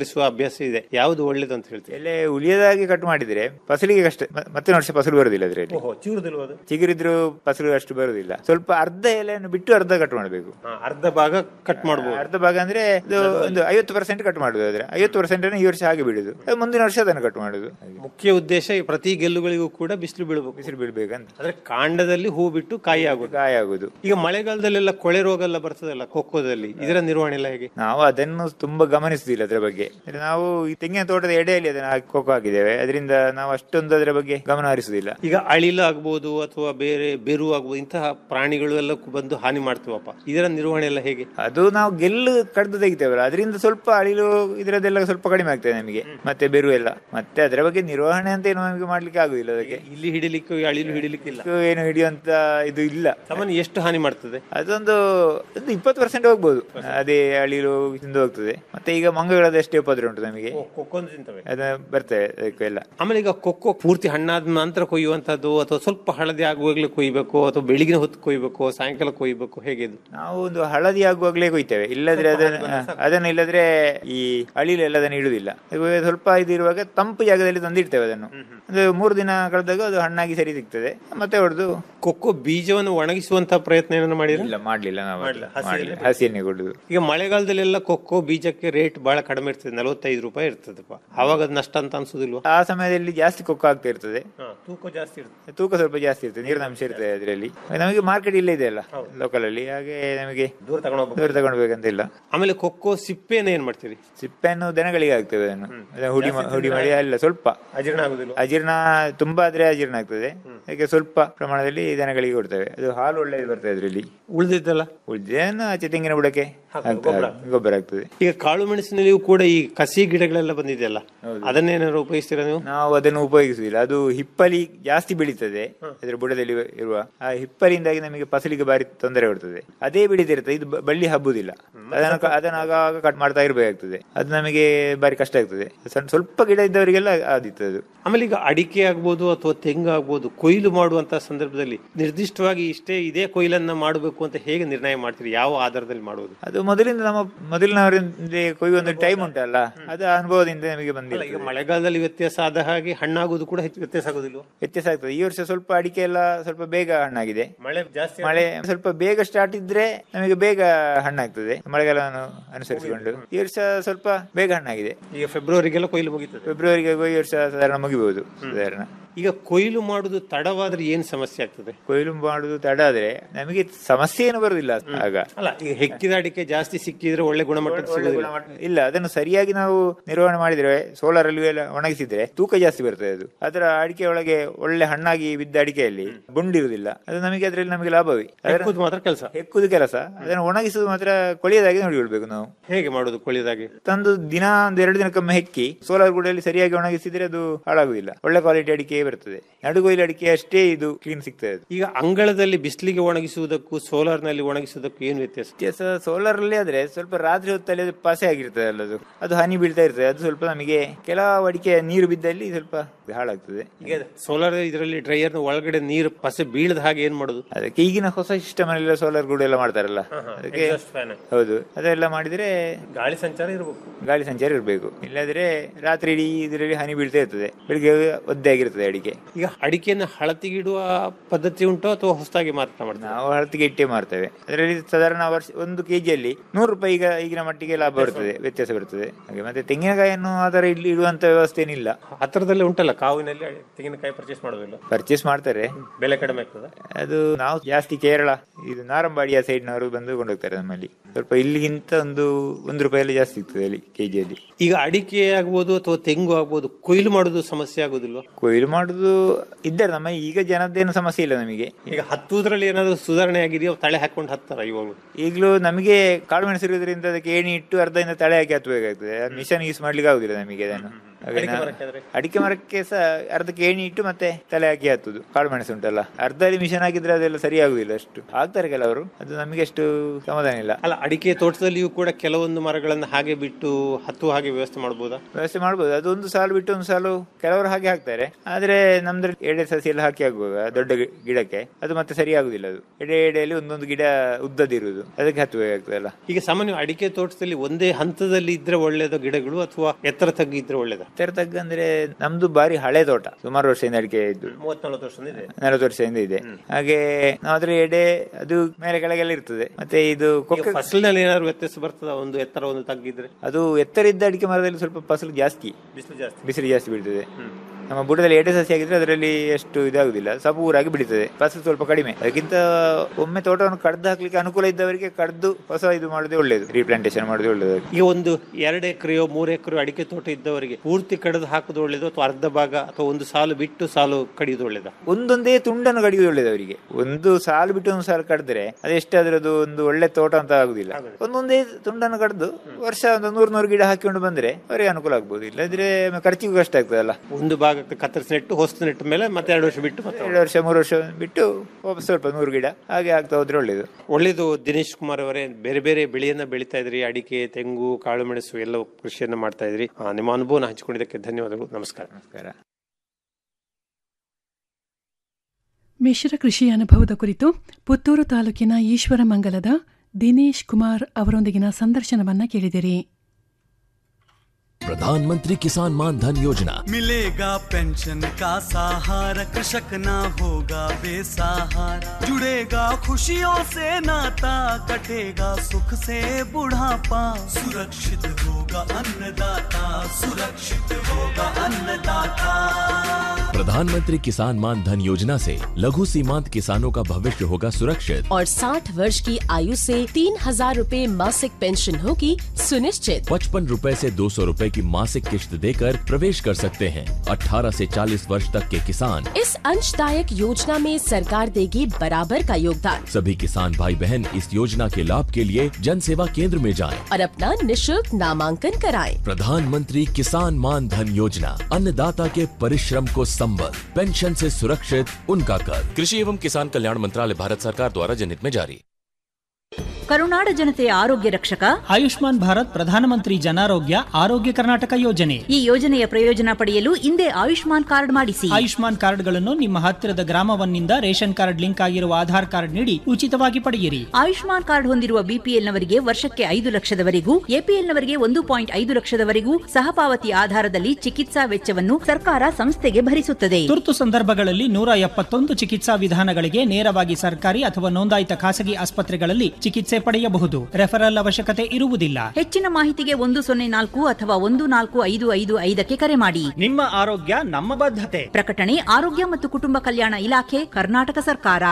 ಅಭ್ಯಾಸ ಇದೆ ಯಾವ್ದು ಒಳ್ಳೇದು ಅಂತ ಹೇಳ್ತೀವಿ ಎಲೆ ಉಳಿಯದಾಗಿ ಕಟ್ ಮಾಡಿದ್ರೆ ಫಸಲಿಗೆ ಕಷ್ಟ ಮ- ಮತ್ತೆ ವರ್ಷ ಫಸಲು ಬರುದಿಲ್ಲ ಅದರಲ್ಲಿ ಓಹೋ ಚಿಗುರುದಿಲ್ವ ಅದು ಚಿಗುರಿದ್ರು ಫಸಲು ಅಷ್ಟು ಬರುದಿಲ್ಲ ಸ್ವಲ್ಪ ಅರ್ಧ ಎಲೆಯನ್ನು ಬಿಟ್ಟು ಅರ್ಧ ಕಟ್ ಮಾಡಬೇಕು ಹಾ, ಅರ್ಧ ಭಾಗ ಕಟ್ ಮಾಡಬಹುದು ಅರ್ಧ ಭಾಗ ಅಂದ್ರೆ ಇದು ಒಂದು ಐವತ್ತು ಪರ್ಸೆಂಟ್ ಕಟ್ ಮಾಡುದು ಆದ್ರೆ ಐವತ್ತು ಪರ್ಸೆಂಟ್ ಈ ವರ್ಷ ಹಾಗೆ ಬಿಡುದು ಅದು ಮುಂದಿನ ವರ್ಷ ಅದನ್ನು ಕಟ್ ಮಾಡುದು ಮುಖ್ಯ ಉದ್ದೇಶ ಈ ಪ್ರತಿ ಗೆಲ್ಲುಗಳಿಗೂ ಕೂಡ ಬಿಸಿಲು ಬೀಳಬೇಕು ಬಿಸಿಲು ಬೀಳ್ಬೇಕಂತ ಅಂದ್ರೆ ಕಾಂಡದಲ್ಲಿ ಹೂ ಬಿಟ್ಟು ಕಾಯಿ ಆಗೋದು ಕಾಯಿ ಆಗುದು ಈಗ ಮಳೆಗಾಲದಲ್ಲೆಲ್ಲ ಕೊಳೆ ರೋಗ ಎಲ್ಲ ಬರ್ತದಲ್ಲ ಕೊಕ್ಕೋದಲ್ಲಿ ಇದರ ನಿರ್ವಹಣೆ ಎಲ್ಲ ಹೇಗೆ ನಾವು ಅದನ್ನು ತುಂಬಾ ಗಮನಿಸುದಿಲ್ಲ ಅದರ ಬಗ್ಗೆ ಅಂದ್ರೆ ನಾವು ಈ ತೆಂಗಿನ ತೋಟದ ಎಡೆಯಲ್ಲಿ ಅದನ್ನ ಹಾಕಿ ಕೊಕ್ಕೋ ಹಾಕಿದ್ದೇವೆ ಅದರಿಂದ ನಾವು ಅಷ್ಟೊಂದು ಅದರ ಬಗ್ಗೆ ಗಮನ ಹರಿಸುದಿಲ್ಲ ಈಗ ಅಳಿಲು ಆಗ್ಬೋದು ಅಥವಾ ಬೇರೆ ಬೆರು ಆಗ್ಬೋದು ಇಂತಹ ಪ್ರಾಣಿಗಳು ಎಲ್ಲ ಕು- ಬಂದು ಹಾನಿ ಮಾಡ್ತೀವಪ್ಪ ಇದರ ನಿರ್ವಹಣೆ ಎಲ್ಲ ಹೇಗೆ ಅದು ನಾವು ಗೆಲ್ಲು ಕಡ್ದು ತೆಗಿತೇವಲ್ಲ ಅದರಿಂದ ಸ್ವಲ್ಪ ಅಳಿಲು ಇದರದೆಲ್ಲ ಸ್ವಲ್ಪ ಕಡಿಮೆ ಆಗ್ತದೆ ನಮಗೆ ಮತ್ತೆ ಬೆರು ಎಲ್ಲ ಮತ್ತೆ ಅದರ ಬಗ್ಗೆ ನಿರ್ವಹಣೆ ಅಂತ ಏನು ನಮಗೆ ಮಾಡ್ಲಿಕ್ಕೆ ಆಗುದಿಲ್ಲ ಅದಕ್ಕೆ ಇಲ್ಲಿ ಹಿಡಿಲಿಕ್ಕೆ ಅಳಿಲು ಹಿಡಿಲಿಕ್ಕಿಲ್ಲ ಏನು ಹಿಡಿಯುವಂತ ಇದು ಇಲ್ಲ ಸಾಮಾನ್ಯ ಎಷ್ಟು ಹಾನಿ ಮಾಡ್ತದೆ ಅದೊಂದು ಒಂದು ಇಪ್ಪತ್ತು ಪರ್ಸೆಂಟ್ ಹೋಗ್ಬೋದು ಅದೇ ಅಳಿಲು ತಿಂದು ಹೋಗ್ತದೆ ಮತ್ತೆ ಈಗ ಮಂಗಗಳದ ಎಷ್ಟು ಉಪದ್ರ ಉಂಟು ನಮಗೆ ಕೊಕ್ಕೊಂದು ತಿಂತವೆ ಅದ ಬರ್ತವೆ ಅದಕ್ಕೆಲ್ಲ ಆಮೇಲೆ ಈಗ ಕೊಕ್ಕೋ ಪೂರ್ತಿ ಹಣ್ಣಾದ ನಂತರ ಕೊಯ್ಯುವಂತದ್ದು ಅಥವಾ ಸ್ವಲ್ಪ ಹಳದಿ ಆಗುವಾಗಲೇ ಕೊಯ್ಬೇಕು ಅಥವಾ ಬೆಳಿಗಿನ ಹೊತ್ತು ಕೊಯ್ಬೇಕು ಸಾಯಂಕಾಲ ಕೊಯ್ಬೇಕು ಹೇಗೆ ಇದು ನಾವು ಒಂದು ಹಳದಿ ಆಗುವಾಗಲೇ ಕೊಯ್ತೇವೆ ಇಲ್ಲದ್ರೆ ಅದನ್ನ ಅದನ್ನ ಇಲ್ಲದ್ರೆ ಈ ಅಳಿಲು ಎಲ್ಲ ಅದನ್ನ ಇಡುದಿಲ್ಲ ಈಗ ಸ್ವಲ್ಪ ಇದು ಇರುವಾಗ ತಂಪು ಜಾಗದಲ್ಲಿ ತಂದಿಡ್ತೇವೆ ಅದನ್ನು ಅದು ಮೂರು ದಿನ ಕಳೆದಾಗ ಅದು ಹಣ್ಣಾಗಿ ಸರಿ ಸಿಗ್ತದೆ ಮತ್ತೆ ಹೊಡೆದು ಕೊಕ್ಕೋ ಬೀಜವನ್ನು ಒಣಗಿಸುವಂತ ಪ್ರಯತ್ನ ಏನಾದ್ರು ಮಾಡಿದ್ರೆ ಇಲ್ಲ ಮಾಡ್ಲಿಲ್ಲ ನಾವು ಮಾಡ್ಲಿಲ್ಲ, ಹಸಿಯಲ್ಲೇ ಮಾಡ್ಲಿಲ್ಲ. ಹಸಿಯನ್ನೇ ಕೊಡುದು ಈಗ ಮಳೆಗಾಲದಲ್ಲೆಲ್ಲ ಕೊಕ್ಕೋ ಬೀಜಕ್ಕೆ ರೇಟ್ ಬಹಳ ಕಡಿಮೆ ಇರ್ತದೆ ನಲವತ್ತೈದು ರೂಪಾಯಿ ಇರ್ತದಪ್ಪ ಅವಾಗ ಅದು ನಷ್ಟ ಅಂತ ಅನ್ಸುದಿಲ್ವಾ ಆ ಸಮಯದಲ್ಲಿ ಜಾಸ್ತಿ ಕೊಕ್ಕ ಆಗ್ತಾ ಇರ್ತದೆ ತೂಕ ಜಾಸ್ತಿ ಇರ್ತದೆ ತೂಕ ಸ್ವಲ್ಪ ಜಾಸ್ತಿ ಇರ್ತದೆ ನೀರಿನ ಅಂಶ ಇರ್ತದೆ ಅದರಲ್ಲಿ ನಮಗೆ ಮಾರ್ಕೆಟ್ ಇಲ್ಲೇ ಇದೆ ಅಲ್ಲ ಲೋಕಲ್ ಅಲ್ಲಿ ಹಾಗೆ ನಮಗೆ ದೂರ ತಗೊಂಡು ದೂರ ತಗೊಂಡ್ಬೇಕಂತ ಇಲ್ಲ ಆಮೇಲೆ ಕೊಕ್ಕೋ ಸಿಪ್ಪೆನ ಏನ್ ಮಾಡ್ತೀರಿ ಸಿಪ್ಪೆಯನ್ನು ದನಗಳಿಗೆ ಹಾಕ್ತೇವೆ ಅದನ್ನು ಅದನ್ನು ಹುಡಿ ಮಾ- ಹುಡಿ ಮಾಡಿ ಅಲ್ಲ ಸ್ವಲ್ಪ ಅಜೀರ್ಣ ಆಗುದಿಲ್ಲ ಅಜೀರ್ಣ ತುಂಬಾ ಆದ್ರೆ ಅಜೀರ್ಣ ಆಗ್ತದೆ ಅದಕ್ಕೆ ಸ್ವಲ್ಪ ಪ್ರಮಾಣದಲ್ಲಿ ದನಗಳಿಗೆ ಕೊಡ್ತೇವೆ ಅದು ಹಾಲು ಒಳ್ಳೆದು ಬರ್ತದೆ ಅದರಲ್ಲಿ ಉಳಿದಿದ್ದಲ್ಲ ಉಳಿದೇನು ಆಚೆ ತೆಂಗಿನ ಬುಡಕ್ಕೆ ಹಾಕ್ತಾರೆ. ಗೊಬ್ಬರ ಆಗ್ತದೆ ಈಗ ಕಾಳು ಮೆಣಸಿನಲ್ಲಿಯೂ ಕೂಡ ಈ ಕಸಿ ಗಿಡಗಳೆಲ್ಲ ಬಂದಿದೆಯಲ್ಲ ಅದನ್ನೇನಾದ್ರು ಉಪಯೋಗಿಸ್ತೀರಾ ನೀವು ನಾವು ಅದನ್ನು ಉಪಯೋಗಿಸುವುದಿಲ್ಲ ಅದು ಹಿಪ್ಪಲಿ ಜಾಸ್ತಿ ಬೆಳೀತದೆ ಅದರ ಬುಡದಲ್ಲಿ ಇರುವ ಆ ಹಿಪ್ಪಲಿಂದಾಗಿ ನಮಗೆ ಫಸಲಿಗೆ ಬಾರಿ ತೊಂದರೆ ಕೊಡ್ತದೆ ಅದೇ ಬೆಳೀತಿರ್ತದೆ ಇದು ಬ- ಬಳ್ಳಿ ಹಬ್ಬುದಿಲ್ಲ ಅದನ್ನು ಕ- ಅದನ್ನು ಆಗಾಗ ಕಟ್ ಮಾಡ್ತಾ ಇರಬೇಕಾಗ್ತದೆ ಅದು ನಮಗೆ ಬಾರಿ ಕಷ್ಟ ಆಗ್ತದೆ ಸಣ್ಣ ಸ್ವಲ್ಪ ಗಿಡ ಇದ್ದವರಿಗೆಲ್ಲ ಆದಿತ್ತು ಅದು ಆಮೇಲೆ ಈಗ ಅಡಿಕೆ ಆಗ್ಬೋದು ಅಥವಾ ತೆಂಗು ಆಗ್ಬೋದು ಕೊಯ್ಲು ಮಾಡುವಂತ ಸಂದರ್ಭದಲ್ಲಿ ನಿರ್ದಿಷ್ಟವಾಗಿ ಇಷ್ಟೇ ಇದೇ ಕೊಯ್ಲನ್ನ ಮಾಡಬೇಕು ಅಂತ ಹೇಗೆ ನಿರ್ಣಯ ಮಾಡ್ತೀರಿ ಯಾವ ಆಧಾರದಲ್ಲಿ ಮಾಡುವುದು ಅದು ಮೊದಲಿಂದ ನಮ್ಮ ಮೊದಲಿನವರಿಂದ ಕೊಯ್ಯುವ ಒಂದು ಟೈಮ್ ಉಂಟಲ್ಲ ಅದು ಅನುಭವದಿಂದ ನಮಗೆ ಅಲ್ಲ, ಬಂದಿಲ್ಲ ಈಗ ಮಳೆಗಾಲದಲ್ಲಿ ವ್ಯತ್ಯಾಸ ಆದ ಹಾಗೆ ಹಣ್ಣಾಗೋದು ಕೂಡ ಹೆಚ್ಚು ವ್ಯತ್ಯಾಸ ಆಗೋದಿಲ್ವಾ ವ್ಯತ್ಯಾಸ ಆಗ್ತದೆ ಈ ವರ್ಷ ಸ್ವಲ್ಪ ಅಡಿಕೆ ಎಲ್ಲ ಸ್ವಲ್ಪ ಬೇಗ ಹಣ್ಣಾಗಿದೆ ಮಳೆ ಜಾಸ್ತಿ ಮಳೆ ಸ್ವಲ್ಪ ಬೇಗ ಸ್ಟಾರ್ಟ್ ಇದ್ರೆ ನಮಗೆ ಬೇಗ ಹಣ್ಣಾಗ್ತದೆ ಮಳೆಗಾಲವನ್ನು ಅನುಸರಿಸಿಕೊಂಡು ಈ ವರ್ಷ ಸ್ವಲ್ಪ ಬೇಗ ಹಣ್ಣಾಗಿದೆ ಈಗ ಫೆಬ್ರವರಿಗೆಲ್ಲ ಕೊಯ್ಲು ಮುಗೀತದೆ ಫೆಬ್ರವರಿಗೆ ಈ ವರ್ಷ ಸಾಧಾರಣ ಮುಗಿಬಹುದು ಸಾಧಾರಣ ಈಗ ಕೊಯ್ಲು ಮಾಡುದು ತಡವಾದ್ರೆ ಏನ್ ಸಮಸ್ಯೆ ಆಗ್ತದೆ ಕೊಯ್ಲು ಮಾಡುದು ತಡ ಆದ್ರೆ ನಮಗೆ ಸಮಸ್ಯೆ ಏನು ಬರುದಿಲ್ಲ ಆಗ ಅಲ್ಲ ಈಗ ಹೆಕ್ಕಿದ ಅಡಿಕೆ ಜಾಸ್ತಿ ಸಿಕ್ಕಿದ್ರೆ ಒಳ್ಳೆ ಗುಣಮಟ್ಟದ ಸಿಗೋದಿಲ್ಲ ಇಲ್ಲ ಅದನ್ನು ಸರಿಯಾಗಿ ನಾವು ನಿರ್ವಹಣೆ ಮಾಡಿದ್ರೆ ಸೋಲಾರ್ ಅಲ್ಲಿ ಎಲ್ಲ ಒಣಗಿಸಿದ್ರೆ ತೂಕ ಜಾಸ್ತಿ ಬರ್ತದೆ ಅದು ಅದರ ಅಡಿಕೆ ಒಳಗೆ ಒಳ್ಳೆ ಹಣ್ಣಾಗಿ ಬಿದ್ದ ಅಡಿಕೆಯಲ್ಲಿ ಬುಂಡಿರುವುದಿಲ್ಲ ಅದು ನಮಗೆ ಅದರಲ್ಲಿ ನಮಗೆ ಲಾಭವೇ ಅದರ ಹೆಕ್ಕುದು ಮಾತ್ರ ಕೆಲಸ ಹೆಕ್ಕುದು ಕೆಲಸ ಅದನ್ನು ಒಣಗಿಸುದು ಮಾತ್ರ ಕೊಳೆಯದಾಗಿ ನೋಡಿಕೊಳ್ಬೇಕು ನಾವು ಹೇಗೆ ಮಾಡುದು ಕೊಯ್ಲಿದಾಗೆ ತಂದು ದಿನ ಒಂದು ಎರಡು ದಿನಕ್ಕೊಮ್ಮೆ ಹೆಕ್ಕಿ ಸೋಲಾರ್ ಗುಡಲ್ಲಿ ಸರಿಯಾಗಿ ಒಣಗಿಸಿದ್ರೆ ಅದು ಹಾಳಾಗುದಿಲ್ಲ ಒಳ್ಳೆ ಕ್ವಾಲಿಟಿ ಅಡಿಕೆ ಬರ್ತದೆ ನಡುಗೊಯ್ಲು ಅಡಿಕೆ ಅಷ್ಟೇ ಇದು ಕ್ಲೀನ್ ಸಿಗ್ತದೆ ಅದು. ಈಗ ಅಂಗಳದಲ್ಲಿ ಬಿಸಿಲಿಗೆ ಒಣಗಿಸುವುದಕ್ಕೂ ಸೋಲಾರ್ ನಲ್ಲಿ ಒಣಗಿಸುವುದಕ್ಕೂ ಏನು ವ್ಯತ್ಯಾಸ ವ್ಯತ್ಯಾಸ ಸೋಲಾರ್ ಅಲ್ಲಿ ಆದ್ರೆ ಸ್ವಲ್ಪ ರಾತ್ರಿ ಹೊತ್ತಲ್ಲಿ ಅದು ಪಸೆ ಆಗಿರ್ತದೆ ಅಲ್ಲ ಅದು ಅದು ಹನಿ ಬೀಳ್ತಾ ಇರ್ತದೆ ಅದು ಸ್ವಲ್ಪ ನಮಗೆ ಕೆಲವು ಅಡಿಕೆ ನೀರು ಬಿದ್ದಲ್ಲಿ ಸ್ವಲ್ಪ ಹಾಳಾಗ್ತದೆ ಈಗ ಸೋಲಾರ್ ಇದರಲ್ಲಿ ಡ್ರೈಯರ್ ಒಳಗಡೆ ನೀರು ಪಸೆ ಬೀಳದ ಹಾಗೆ ಏನ್ ಮಾಡುದು ಅದಕ್ಕೆ ಈಗಿನ ಹೊಸ ಸಿಸ್ಟಮ್ ಅಲ್ಲೆಲ್ಲ ಸೋಲಾರ್ ಗೂಡು ಎಲ್ಲ ಮಾಡ್ತಾರಲ್ಲ ಅದಕ್ಕೆ exhaust fan. ಹೌದು ಅದೆಲ್ಲ ಮಾಡಿದ್ರೆ ಗಾಳಿ ಸಂಚಾರ ಇರಬೇಕು ಗಾಳಿ ಸಂಚಾರ ಇರಬೇಕು ಇಲ್ಲದ್ರೆ ರಾತ್ರಿ ಇಡೀ ಇದರಲ್ಲಿ ಹನಿ ಬೀಳ್ತಾ ಇರ್ತದೆ ಬೆಳಿಗ್ಗೆ ಒದ್ದೆ ಆಗಿರ್ತದೆ ಅಡಿಕೆ ಈಗ ಅಡಿಕೆಯನ್ನು ಹಳತಿಗಿಡುವ ಪದ್ಧತಿ ಉಂಟು ಅಥವಾ ಹೊಸದಾಗಿ ಮಾರಾಟ ಮಾಡ್ತಾರೆ ನಾವು ಹಳತಿಗೆ ಇಟ್ಟೇ ಮಾರ್ತೇವೆ ಅದರಲ್ಲಿ ಸಾಧಾರಣ ವರ್ಷ ಒಂದು ಕೆಜಿಯಲ್ಲಿ ನೂರು ರೂಪಾಯಿ ಈಗ ಈಗಿನ ಮಟ್ಟಿಗೆ ಲಾಭ ಬರ್ತದೆ ವ್ಯತ್ಯಾಸ ಬರ್ತದೆ ಹಾಗೆ ಮತ್ತೆ ತೆಂಗಿನಕಾಯಿಯನ್ನು ಆತರ ಇಲ್ಲಿ ಇಡುವಂತ ವ್ಯವಸ್ಥೆ ಏನಿಲ್ಲ ಹತ್ರದಲ್ಲೇ ಉಂಟಲ್ಲ ಕಾವಿನಲ್ಲಿ ತೆಂಗಿನಕಾಯಿ ಪರ್ಚೇಸ್ ಮಾಡೋದಿಲ್ಲ ಪರ್ಚೇಸ್ ಮಾಡ್ತಾರೆ ಬೆಲೆ ಕಡಿಮೆ ಆಗ್ತದ ಅದು ನಾವು ಜಾಸ್ತಿ ಕೇರಳ ಇದು ನಾರಂಬಾಡಿಯ ಸೈಡ್ನವರು ಬಂದು ಕೊಂಡೋಗ್ತಾರೆ ನಮ್ಮಲ್ಲಿ ಸ್ವಲ್ಪ ಇಲ್ಲಿಗಿಂತ ಒಂದು ಒಂದು ರೂಪಾಯಲ್ಲಿ ಜಾಸ್ತಿ ಸಿಗ್ತದೆ ಅಲ್ಲಿ ಕೆಜಿಯಲ್ಲಿ ಈಗ ಅಡಿಕೆ ಆಗ್ಬೋದು ಅಥವಾ ತೆಂಗು ಆಗ್ಬೋದು ಕೊಯ್ಲು ಮಾಡೋದು ಸಮಸ್ಯೆ ಆಗೋದಿಲ್ವಾ ಕೊಯ್ಲು ಮಾಡುದು ಇದ್ದಾರೆ ನಮ್ಮ ಈಗ ಜನದ್ದೇನು ಸಮಸ್ಯೆ ಇಲ್ಲ ನಮಗೆ ಈಗ ಹತ್ತುವುದ್ರಲ್ಲಿ ಏನಾದ್ರು ಸುಧಾರಣೆ ಆಗಿದೆಯೋ ತಳೆ ಹಾಕೊಂಡು ಹತ್ತಾರ ಇವಾಗ ಈಗಲೂ ನಮಗೆ ಕಾಳು ಮೆಣಸು ಇರೋದ್ರಿಂದ ಅದಕ್ಕೆ ಏಣಿ ಇಟ್ಟು ಅರ್ಧದಿಂದ ತಳೆ ಹಾಕಿ ಹತ್ತಬೇಕಾಗ್ತದೆ ಮಿಷನ್ ಯೂಸ್ ಮಾಡ್ಲಿಕ್ಕೆ ಆಗುದಿಲ್ಲ ನಮಗೆ ಅದನ್ನು ಹಾಗೆ ಅಡಿಕೆ ನಾ- ಮರಕ್ಕೆ ಆದ್ರೆ? ಅಡಿಕೆ ಮರಕ್ಕೆ ಸಹ ಅರ್ಧಕ್ಕೆ ಏಣಿ ಇಟ್ಟು ಮತ್ತೆ ತಲೆ ಹಾಕಿ ಹತ್ತುದು ಕಾಳು ಮೆಣಸು ಉಂಟಲ್ಲ ಅರ್ಧದಲ್ಲಿ ಮಿಷನ್ ಹಾಕಿದ್ರೆ ಅದೆಲ್ಲ ಸರಿ ಆಗುದಿಲ್ಲ ಅಷ್ಟು ಆಗ್ತಾರೆ ಕೆಲವರು ಅದು ನಮಗೆ ಅಷ್ಟು ಸಮಾಧಾನ ಇಲ್ಲ ಅಲ್ಲ ಅಡಿಕೆ ತೋಟದಲ್ಲಿಯೂ ಕೂಡ ಕೆಲವೊಂದು ಮರಗಳನ್ನು ಹಾಗೆ ಬಿಟ್ಟು ಹತ್ತುವ ಹಾಗೆ ವ್ಯವಸ್ಥೆ ಮಾಡಬಹುದಾ ವ್ಯವಸ್ಥೆ ಮಾಡ್ಬೋದು ಅದು ಒಂದು ಸಾಲು ಬಿಟ್ಟು ಒಂದು ಸಾಲು ಕೆಲವರು ಹಾಗೆ ಹಾಕ್ತಾರೆ ಆದ್ರೆ ನಮ್ದ್ರಲ್ಲಿ ಎಡೆ ಸಸಿ ಎಲ್ಲ ಹಾಕಿ ಆಗುವಾಗ ದೊಡ್ಡ ಗಿ- ಗಿಡಕ್ಕೆ ಅದು ಮತ್ತೆ ಸರಿ ಆಗುದಿಲ್ಲ ಅದು ಎಡೆ ಎಡೆಯಲ್ಲಿ ಒಂದೊಂದು ಗಿಡ ಉದ್ದದಿರುವುದು ಅದಕ್ಕೆ ಹತ್ತಬೇಕಾಗ್ತದಲ್ಲ ಈಗ ಸಾಮಾನ್ಯ ಅಡಿಕೆ ತೋಟದಲ್ಲಿ ಒಂದೇ ಹಂತದಲ್ಲಿ ಇದ್ರೆ ಒಳ್ಳೇದು ಗಿಡಗಳು ಅಥವಾ ಎತ್ತರ ತಗ್ಗಿ ಇದ್ರೆ ಒಳ್ಳೇದ ತರ ತಗ್ಗ ಅಂದ್ರೆ ನಮ್ದು ಬಾರಿ ಹಳೆ ತೋಟ ಸುಮಾರು ವರ್ಷದಿಂದ ಅಡಿಕೆ ಇದ್ದು ಮೂವತ್ನಾಲ್ಕು ವರ್ಷದಿಂದ ಇದೆ ನಲವತ್ತು ವರ್ಷದಿಂದ ಇದೆ ಹಾಗೆ ನಾವು ಅದ್ರ ಎಡೆ ಅದು ಮೇಲೆ ಕೆಳಗೆಲ್ಲ ಇರ್ತದೆ ಮತ್ತೆ ಇದು ಕೊಕ್ಕೆ ಫಸಲಿನಲ್ಲಿ ಏನಾದ್ರು ವ್ಯತ್ಯಾಸ ಬರ್ತದ ಒಂದು ಎತ್ತರ ಒಂದು ತಗ್ಗಿದ್ರೆ ಅದು ಎತ್ತರ ಇದ್ದ ಅಡಿಕೆ ಮರದಲ್ಲಿ ಸ್ವಲ್ಪ ಫಸಲು ಜಾಸ್ತಿ ಬಿಸಿಲು ಜಾಸ್ತಿ ಬಿಸಿಲು ಜಾಸ್ತಿ ಬೀಳ್ತದೆ ನಮ್ಮ ಬುಡದಲ್ಲಿ ಎಡೆ ಸಸಿ ಆಗಿದ್ರೆ ಅದರಲ್ಲಿ ಎಷ್ಟು ಇದಾಗುದಿಲ್ಲ ಸಬೂರಾಗಿ ಬಿಡುತ್ತದೆ ಫಸಲು ಸ್ವಲ್ಪ ಕಡಿಮೆ ಅದಕ್ಕಿಂತ ಒಮ್ಮೆ ತೋಟವನ್ನು ಕಡ್ದು ಹಾಕ್ಲಿಕ್ಕೆ ಅನುಕೂಲ ಇದ್ದವರಿಗೆ ಕಡ್ದು ಹೊಸ ಇದು ಮಾಡೋದೇ ಒಳ್ಳೇದು ರೀಪ್ಲಾಂಟೇಶನ್ ಮಾಡೋದೇ ಒಳ್ಳೇದು ಈಗ ಒಂದು ಎರಡು ಎಕರೆಯೋ ಮೂರು ಎಕರೆ ಅಡಿಕೆ ತೋಟ ಇದ್ದವರಿಗೆ ಪೂರ್ತಿ ಕಡಿದು ಹಾಕುದು ಒಳ್ಳೇದು ಅಥವಾ ಅರ್ಧ ಭಾಗ ಅಥವಾ ಒಂದು ಸಾಲು ಬಿಟ್ಟು ಸಾಲು ಕಡಿಯುವುದು ಒಳ್ಳೇದ ಒಂದೊಂದೇ ತುಂಡನ್ನು ಕಡಿಯುವುದು ಒಳ್ಳೇದು ಅವರಿಗೆ ಒಂದು ಸಾಲು ಬಿಟ್ಟು ಒಂದು ಸಾಲು ಕಡಿದ್ರೆ ಅದೆಷ್ಟಾದ್ರೂ ಅದು ಒಂದು ಒಳ್ಳೆ ತೋಟ ಅಂತ ಆಗುದಿಲ್ಲ ಒಂದೊಂದೇ ತುಂಡನ್ನು ಕಡ್ದು ವರ್ಷ ಒಂದು ನೂರ್ ನೂರು ಗಿಡ ಹಾಕಿಕೊಂಡು ಬಂದ್ರೆ ಅವರಿಗೆ ಅನುಕೂಲ ಆಗ್ಬೋದು ಇಲ್ಲದ್ರೆ ಖರ್ಚಿಗೂ ಕಷ್ಟ ಆಗ್ತದಲ್ಲ ಒಂದು ಭಾಗಕ್ಕೆ ಕತ್ತರಿಸಿ ನೆಟ್ಟು ಹೊಸ್ತು ನೆಟ್ಟ ಮೇಲೆ ಮತ್ತೆ ಎರಡು ವರ್ಷ ಬಿಟ್ಟು ಮತ್ತೆ ಎರಡು ವರ್ಷ ಮೂರು ವರ್ಷ ಬಿಟ್ಟು ವಾಪಸ್ ಸ್ವಲ್ಪ ನೂರು ಗಿಡ ಹಾಗೆ ಆಗ್ತಾ ಹೋದ್ರೆ ಒಳ್ಳೇದು ಒಳ್ಳೇದು ದಿನೇಶ್ ಕುಮಾರ್ ಅವರೇ ಬೇರೆ ಬೇರೆ ಬೆಳೆಯನ್ನ ಬೆಳಿತಾ ಇದ್ರಿ ಅಡಿಕೆ ತೆಂಗು ಕಾಳು ಮೆಣಸು ಎಲ್ಲ ಕೃಷಿಯನ್ನ ಮಾಡ್ತಾ ಇದ್ರಿ ಆ, ನಿಮ್ಮ ಅನುಭವನ ಹಂಚಿಕೊಂಡಿದ್ದಕ್ಕೆ ಧನ್ಯವಾದಗಳು ನಮಸ್ಕಾರ ನಮಸ್ಕಾರ ಮಿಶ್ರ ಕೃಷಿ ಅನುಭವದ ಕುರಿತು ಪುತ್ತೂರು ತಾಲೂಕಿನ ಈಶ್ವರಮಂಗಲದ ದಿನೇಶ್ ಕುಮಾರ್ ಅವರೊಂದಿಗಿನ ಸಂದರ್ಶನವನ್ನ ಕೇಳಿದಿರಿ प्रधानमंत्री किसान मान धन योजना मिलेगा पेंशन का सहारा कृषक ना होगा बेसहारा जुड़ेगा खुशियों से नाता कटेगा सुख से बुढ़ापा सुरक्षित होगा अन्नदाता सुरक्षित होगा अन्नदाता प्रधानमंत्री किसान मान धन योजना से लघु सीमांत किसानों का भविष्य होगा सुरक्षित और 60 वर्ष की आयु से तीन हजार रूपए मासिक पेंशन होगी सुनिश्चित पचपन रूपए से दो सौ रूपए की मासिक किश्त देकर प्रवेश कर सकते हैं 18 से 40 वर्ष तक के किसान इस अंशदायक योजना में सरकार देगी बराबर का योगदान सभी किसान भाई बहन इस योजना के लाभ के लिए जन सेवा केंद्र में जाएं। और अपना निशुल्क नामांकन कराएं। प्रधानमंत्री किसान मान धन योजना अन्नदाता के परिश्रम को संबल पेंशन से सुरक्षित उनका कर कृषि एवं किसान कल्याण मंत्रालय भारत सरकार द्वारा जनहित में जारी ಕರುನಾಡ ಜನತೆಯ ಆರೋಗ್ಯ ರಕ್ಷಕ ಆಯುಷ್ಮಾನ್ ಭಾರತ್ ಪ್ರಧಾನಮಂತ್ರಿ ಜನಾರೋಗ್ಯ ಆರೋಗ್ಯ ಕರ್ನಾಟಕ ಯೋಜನೆ ಈ ಯೋಜನೆಯ ಪ್ರಯೋಜನ ಪಡೆಯಲು ಹಿಂದೆ ಆಯುಷ್ಮಾನ್ ಕಾರ್ಡ್ ಮಾಡಿಸಿ ಆಯುಷ್ಮಾನ್ ಕಾರ್ಡ್ಗಳನ್ನು ನಿಮ್ಮ ಹತ್ತಿರದ ಗ್ರಾಮವನ್ನಿಂದ ರೇಷನ್ ಕಾರ್ಡ್ ಲಿಂಕ್ ಆಗಿರುವ ಆಧಾರ್ ಕಾರ್ಡ್ ನೀಡಿ ಉಚಿತವಾಗಿ ಪಡೆಯಿರಿ ಆಯುಷ್ಮಾನ್ ಕಾರ್ಡ್ ಹೊಂದಿರುವ ಬಿಪಿಎಲ್ನವರಿಗೆ ವರ್ಷಕ್ಕೆ ಐದು ಲಕ್ಷದವರೆಗೂ ಎಪಿಎಲ್ನವರಿಗೆ ಒಂದು ಪಾಯಿಂಟ್ ಐದು ಲಕ್ಷದವರೆಗೂ ಸಹಪಾವತಿ ಆಧಾರದಲ್ಲಿ ಚಿಕಿತ್ಸಾ ವೆಚ್ಚವನ್ನು ಸರ್ಕಾರ ಸಂಸ್ಥೆಗೆ ಭರಿಸುತ್ತದೆ ತುರ್ತು ಸಂದರ್ಭಗಳಲ್ಲಿ ನೂರ ಎಪ್ಪತ್ತೊಂದು ಚಿಕಿತ್ಸಾ ವಿಧಾನಗಳಿಗೆ ನೇರವಾಗಿ ಸರ್ಕಾರಿ ಅಥವಾ ನೋಂದಾಯಿತ ಖಾಸಗಿ ಆಸ್ಪತ್ರೆಗಳಲ್ಲಿ ಚಿಕಿತ್ಸೆ ಪಡೆಯಬಹುದು ರೆಫರಲ್ ಅವಶ್ಯಕತೆ ಇರುವುದಿಲ್ಲ ಹೆಚ್ಚಿನ ಮಾಹಿತಿಗೆ ಒಂದು ಸೊನ್ನೆ ನಾಲ್ಕು ಅಥವಾ ಒಂದು ನಾಲ್ಕು ಐದು ಐದು ಐದಕ್ಕೆ ಕರೆ ಮಾಡಿ ನಿಮ್ಮ ಆರೋಗ್ಯ ನಮ್ಮ ಬದ್ಧತೆ ಪ್ರಕಟಣೆ ಆರೋಗ್ಯ ಮತ್ತು ಕುಟುಂಬ ಕಲ್ಯಾಣ ಇಲಾಖೆ ಕರ್ನಾಟಕ ಸರ್ಕಾರ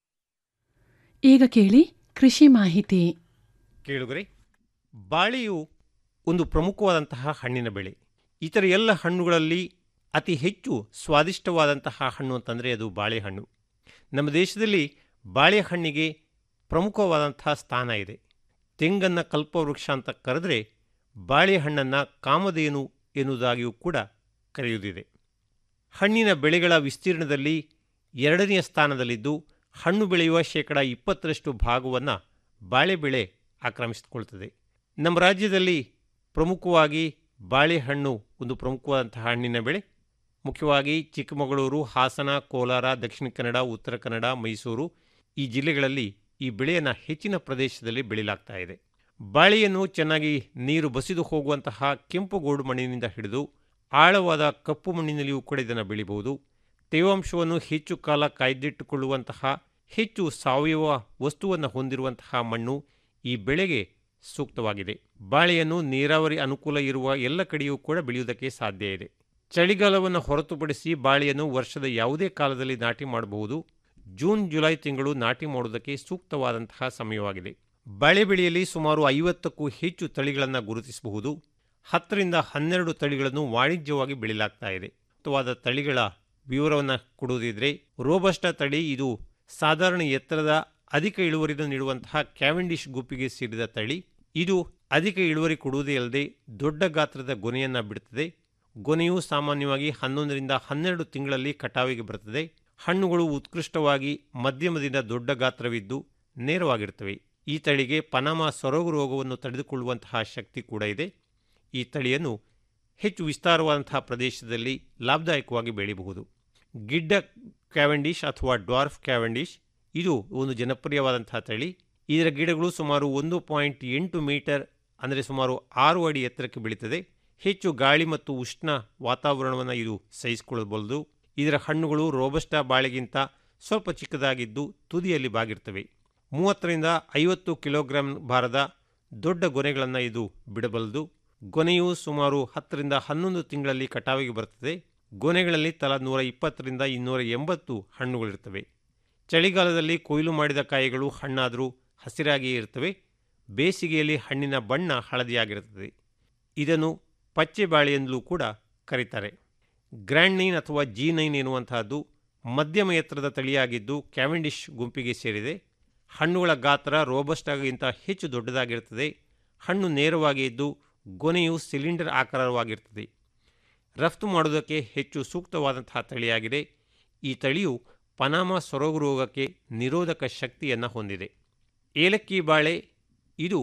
ಈಗ ಕೇಳಿ ಕೃಷಿ ಮಾಹಿತಿ ಕೇಳುಗರೆ ಬಾಳೆಯು ಒಂದು ಪ್ರಮುಖವಾದಂತಹ ಹಣ್ಣಿನ ಬೆಳೆ ಇತರ ಎಲ್ಲ ಹಣ್ಣುಗಳಲ್ಲಿ ಅತಿ ಹೆಚ್ಚು ಸ್ವಾದಿಷ್ಟವಾದಂತಹ ಹಣ್ಣು ಅಂತಂದರೆ ಅದು ಬಾಳೆಹಣ್ಣು ನಮ್ಮ ದೇಶದಲ್ಲಿ ಬಾಳೆಹಣ್ಣಿಗೆ ಪ್ರಮುಖವಾದಂತಹ ಸ್ಥಾನ ಇದೆ ತೆಂಗನ್ನು ಕಲ್ಪವೃಕ್ಷ ಅಂತ ಕರೆದರೆ ಬಾಳೆಹಣ್ಣನ್ನು ಕಾಮಧೇನು ಎನ್ನುವುದಾಗಿಯೂ ಕೂಡ ಕರೆಯುವುದಿದೆ ಹಣ್ಣಿನ ಬೆಳೆಗಳ ವಿಸ್ತೀರ್ಣದಲ್ಲಿ ಎರಡನೆಯ ಸ್ಥಾನದಲ್ಲಿದ್ದು ಹಣ್ಣು ಬೆಳೆಯುವ ಶೇಕಡ ಇಪ್ಪತ್ತರಷ್ಟು ಭಾಗವನ್ನು ಬಾಳೆ ಬೆಳೆ ಆಕ್ರಮಿಸಿಕೊಳ್ತದೆ ನಮ್ಮ ರಾಜ್ಯದಲ್ಲಿ ಪ್ರಮುಖವಾಗಿ ಬಾಳೆಹಣ್ಣು ಒಂದು ಪ್ರಮುಖವಾದಂತಹ ಹಣ್ಣಿನ ಬೆಳೆ ಮುಖ್ಯವಾಗಿ ಚಿಕ್ಕಮಗಳೂರು ಹಾಸನ ಕೋಲಾರ ದಕ್ಷಿಣ ಕನ್ನಡ ಉತ್ತರ ಕನ್ನಡ ಮೈಸೂರು ಈ ಜಿಲ್ಲೆಗಳಲ್ಲಿ ಈ ಬೆಳೆಯನ್ನು ಹೆಚ್ಚಿನ ಪ್ರದೇಶದಲ್ಲಿ ಬೆಳೆಯಲಾಗ್ತಾ ಇದೆ ಬಾಳೆಯನ್ನು ಚೆನ್ನಾಗಿ ನೀರು ಬಸಿದು ಹೋಗುವಂತಹ ಕೆಂಪು ಗೋಡು ಮಣ್ಣಿನಿಂದ ಹಿಡಿದು ಆಳವಾದ ಕಪ್ಪು ಮಣ್ಣಿನಲ್ಲಿಯೂ ಕೂಡ ಇದನ್ನು ಬೆಳಿಬಹುದು ತೇವಾಂಶವನ್ನು ಹೆಚ್ಚು ಕಾಲ ಕಾಯ್ದಿಟ್ಟುಕೊಳ್ಳುವಂತಹ ಹೆಚ್ಚು ಸಾವಯವ ವಸ್ತುವನ್ನು ಹೊಂದಿರುವಂತಹ ಮಣ್ಣು ಈ ಬೆಳೆಗೆ ಸೂಕ್ತವಾಗಿದೆ ಬಾಳೆಯನ್ನು ನೀರಾವರಿ ಅನುಕೂಲ ಇರುವ ಎಲ್ಲ ಕಡೆಯೂ ಕೂಡ ಬೆಳೆಯುವುದಕ್ಕೆ ಸಾಧ್ಯ ಇದೆ ಚಳಿಗಾಲವನ್ನು ಹೊರತುಪಡಿಸಿ ಬಾಳೆಯನ್ನು ವರ್ಷದ ಯಾವುದೇ ಕಾಲದಲ್ಲಿ ನಾಟಿ ಮಾಡಬಹುದು ಜೂನ್ ಜುಲೈ ತಿಂಗಳು ನಾಟಿ ಮಾಡುವುದಕ್ಕೆ ಸೂಕ್ತವಾದಂತಹ ಸಮಯವಾಗಿದೆ ಬಾಳೆ ಬೆಳೆಯಲ್ಲಿ ಸುಮಾರು ಐವತ್ತಕ್ಕೂ ಹೆಚ್ಚು ತಳಿಗಳನ್ನು ಗುರುತಿಸಬಹುದು ಹತ್ತರಿಂದ ಹನ್ನೆರಡು ತಳಿಗಳನ್ನು ವಾಣಿಜ್ಯವಾಗಿ ಬೆಳೆಯಲಾಗ್ತಾ ಇದೆ ಸೂಕ್ತವಾದ ತಳಿಗಳ ವಿವರವನ್ನು ಕೊಡುವುದಿದ್ರೆ ರೋಬಸ್ಟ ತಳಿ ಇದು ಸಾಧಾರಣ ಎತ್ತರದ ಅಧಿಕ ಇಳುವರಿಯನ್ನು ನೀಡುವಂತಹ ಕ್ಯಾವೆಂಡಿಶ್ ಗುಂಪಿಗೆ ಸೇರಿದ ತಳಿ ಇದು ಅಧಿಕ ಇಳುವರಿ ಕೊಡುವುದೇ ಅಲ್ಲದೆ ದೊಡ್ಡ ಗಾತ್ರದ ಗೊನೆಯನ್ನು ಬಿಡುತ್ತದೆ ಗೊನೆಯು ಸಾಮಾನ್ಯವಾಗಿ ಹನ್ನೊಂದರಿಂದ ಹನ್ನೆರಡು ತಿಂಗಳಲ್ಲಿ ಕಟಾವಿಗೆ ಬರುತ್ತದೆ ಹಣ್ಣುಗಳು ಉತ್ಕೃಷ್ಟವಾಗಿ ಮಧ್ಯಮದಿಂದ ದೊಡ್ಡ ಗಾತ್ರವಿದ್ದು ನೇರವಾಗಿರುತ್ತವೆ ಈ ತಳಿಗೆ ಪನಾಮ ಸೊರಗು ರೋಗವನ್ನು ತಡೆದುಕೊಳ್ಳುವಂತಹ ಶಕ್ತಿ ಕೂಡ ಇದೆ ಈ ತಳಿಯನ್ನು ಹೆಚ್ಚು ವಿಸ್ತಾರವಾದಂತಹ ಪ್ರದೇಶದಲ್ಲಿ ಲಾಭದಾಯಕವಾಗಿ ಬೆಳೆಯಬಹುದು ಗಿಡ್ಡ ಕ್ಯಾವೆಂಡಿಶ್ ಅಥವಾ ಡ್ವಾರ್ಫ್ ಕ್ಯಾವೆಂಡಿಶ್ ಇದು ಒಂದು ಜನಪ್ರಿಯವಾದಂತಹ ತಳಿ ಇದರ ಗಿಡಗಳು ಸುಮಾರು ಒಂದು ಪಾಯಿಂಟ್ ಎಂಟು ಮೀಟರ್ ಅಂದರೆ ಸುಮಾರು ಆರು ಅಡಿ ಎತ್ತರಕ್ಕೆ ಬೆಳೀತದೆ ಹೆಚ್ಚು ಗಾಳಿ ಮತ್ತು ಉಷ್ಣ ವಾತಾವರಣವನ್ನು ಇದು ಸಹಿಸಿಕೊಳ್ಳಬಲ್ಲದು ಇದರ ಹಣ್ಣುಗಳು ರೋಬಸ್ಟಾ ಬಾಳೆಗಿಂತ ಸ್ವಲ್ಪ ಚಿಕ್ಕದಾಗಿದ್ದು ತುದಿಯಲ್ಲಿ ಬಾಗಿರ್ತವೆ ಮೂವತ್ತರಿಂದ ಐವತ್ತು ಕಿಲೋಗ್ರಾಂ ಭಾರದ ದೊಡ್ಡ ಗೊನೆಗಳನ್ನು ಇದು ಬಿಡಬಲ್ಲದು ಗೊನೆಯು ಸುಮಾರು ಹತ್ತರಿಂದ ಹನ್ನೊಂದು ತಿಂಗಳಲ್ಲಿ ಕಟಾವಿಗೆ ಬರುತ್ತದೆ ಗೊನೆಗಳಲ್ಲಿ ತಲಾ ನೂರ ಇಪ್ಪತ್ತರಿಂದ ಇನ್ನೂರ ಎಂಬತ್ತು ಹಣ್ಣುಗಳಿರ್ತವೆ ಚಳಿಗಾಲದಲ್ಲಿ ಕೊಯ್ಲು ಮಾಡಿದ ಕಾಯಿಗಳು ಹಣ್ಣಾದರೂ ಹಸಿರಾಗಿಯೇ ಇರ್ತವೆ ಬೇಸಿಗೆಯಲ್ಲಿ ಹಣ್ಣಿನ ಬಣ್ಣ ಹಳದಿಯಾಗಿರುತ್ತದೆ ಇದನ್ನು ಪಚ್ಚೆ ಬಾಳೆ ಎಂದಲೂ ಕೂಡ ಕರೀತಾರೆ ಗ್ರ್ಯಾಂಡ್ ನೈನ್ ಅಥವಾ ಜಿ ನೈನ್ ಎನ್ನುವಂತಹದ್ದು ಮಧ್ಯಮ ಎತ್ತರದ ತಳಿಯಾಗಿದ್ದು ಕ್ಯಾವೆಂಡಿಶ್ ಗುಂಪಿಗೆ ಸೇರಿದೆ ಹಣ್ಣುಗಳ ಗಾತ್ರ ರೋಬಸ್ಟಾಗಿಂತ ಹೆಚ್ಚು ದೊಡ್ಡದಾಗಿರುತ್ತದೆ ಹಣ್ಣು ನೇರವಾಗಿ ಇದ್ದು ಗೊನೆಯು ಸಿಲಿಂಡರ್ ಆಕಾರವಾಗಿರ್ತದೆ ರಫ್ತು ಮಾಡುವುದಕ್ಕೆ ಹೆಚ್ಚು ಸೂಕ್ತವಾದಂತಹ ತಳಿಯಾಗಿದೆ ಈ ತಳಿಯು ಪನಾಮ ಸೊರಗು ರೋಗಕ್ಕೆ ನಿರೋಧಕ ಶಕ್ತಿಯನ್ನು ಹೊಂದಿದೆ ಏಲಕ್ಕಿ ಬಾಳೆ ಇದು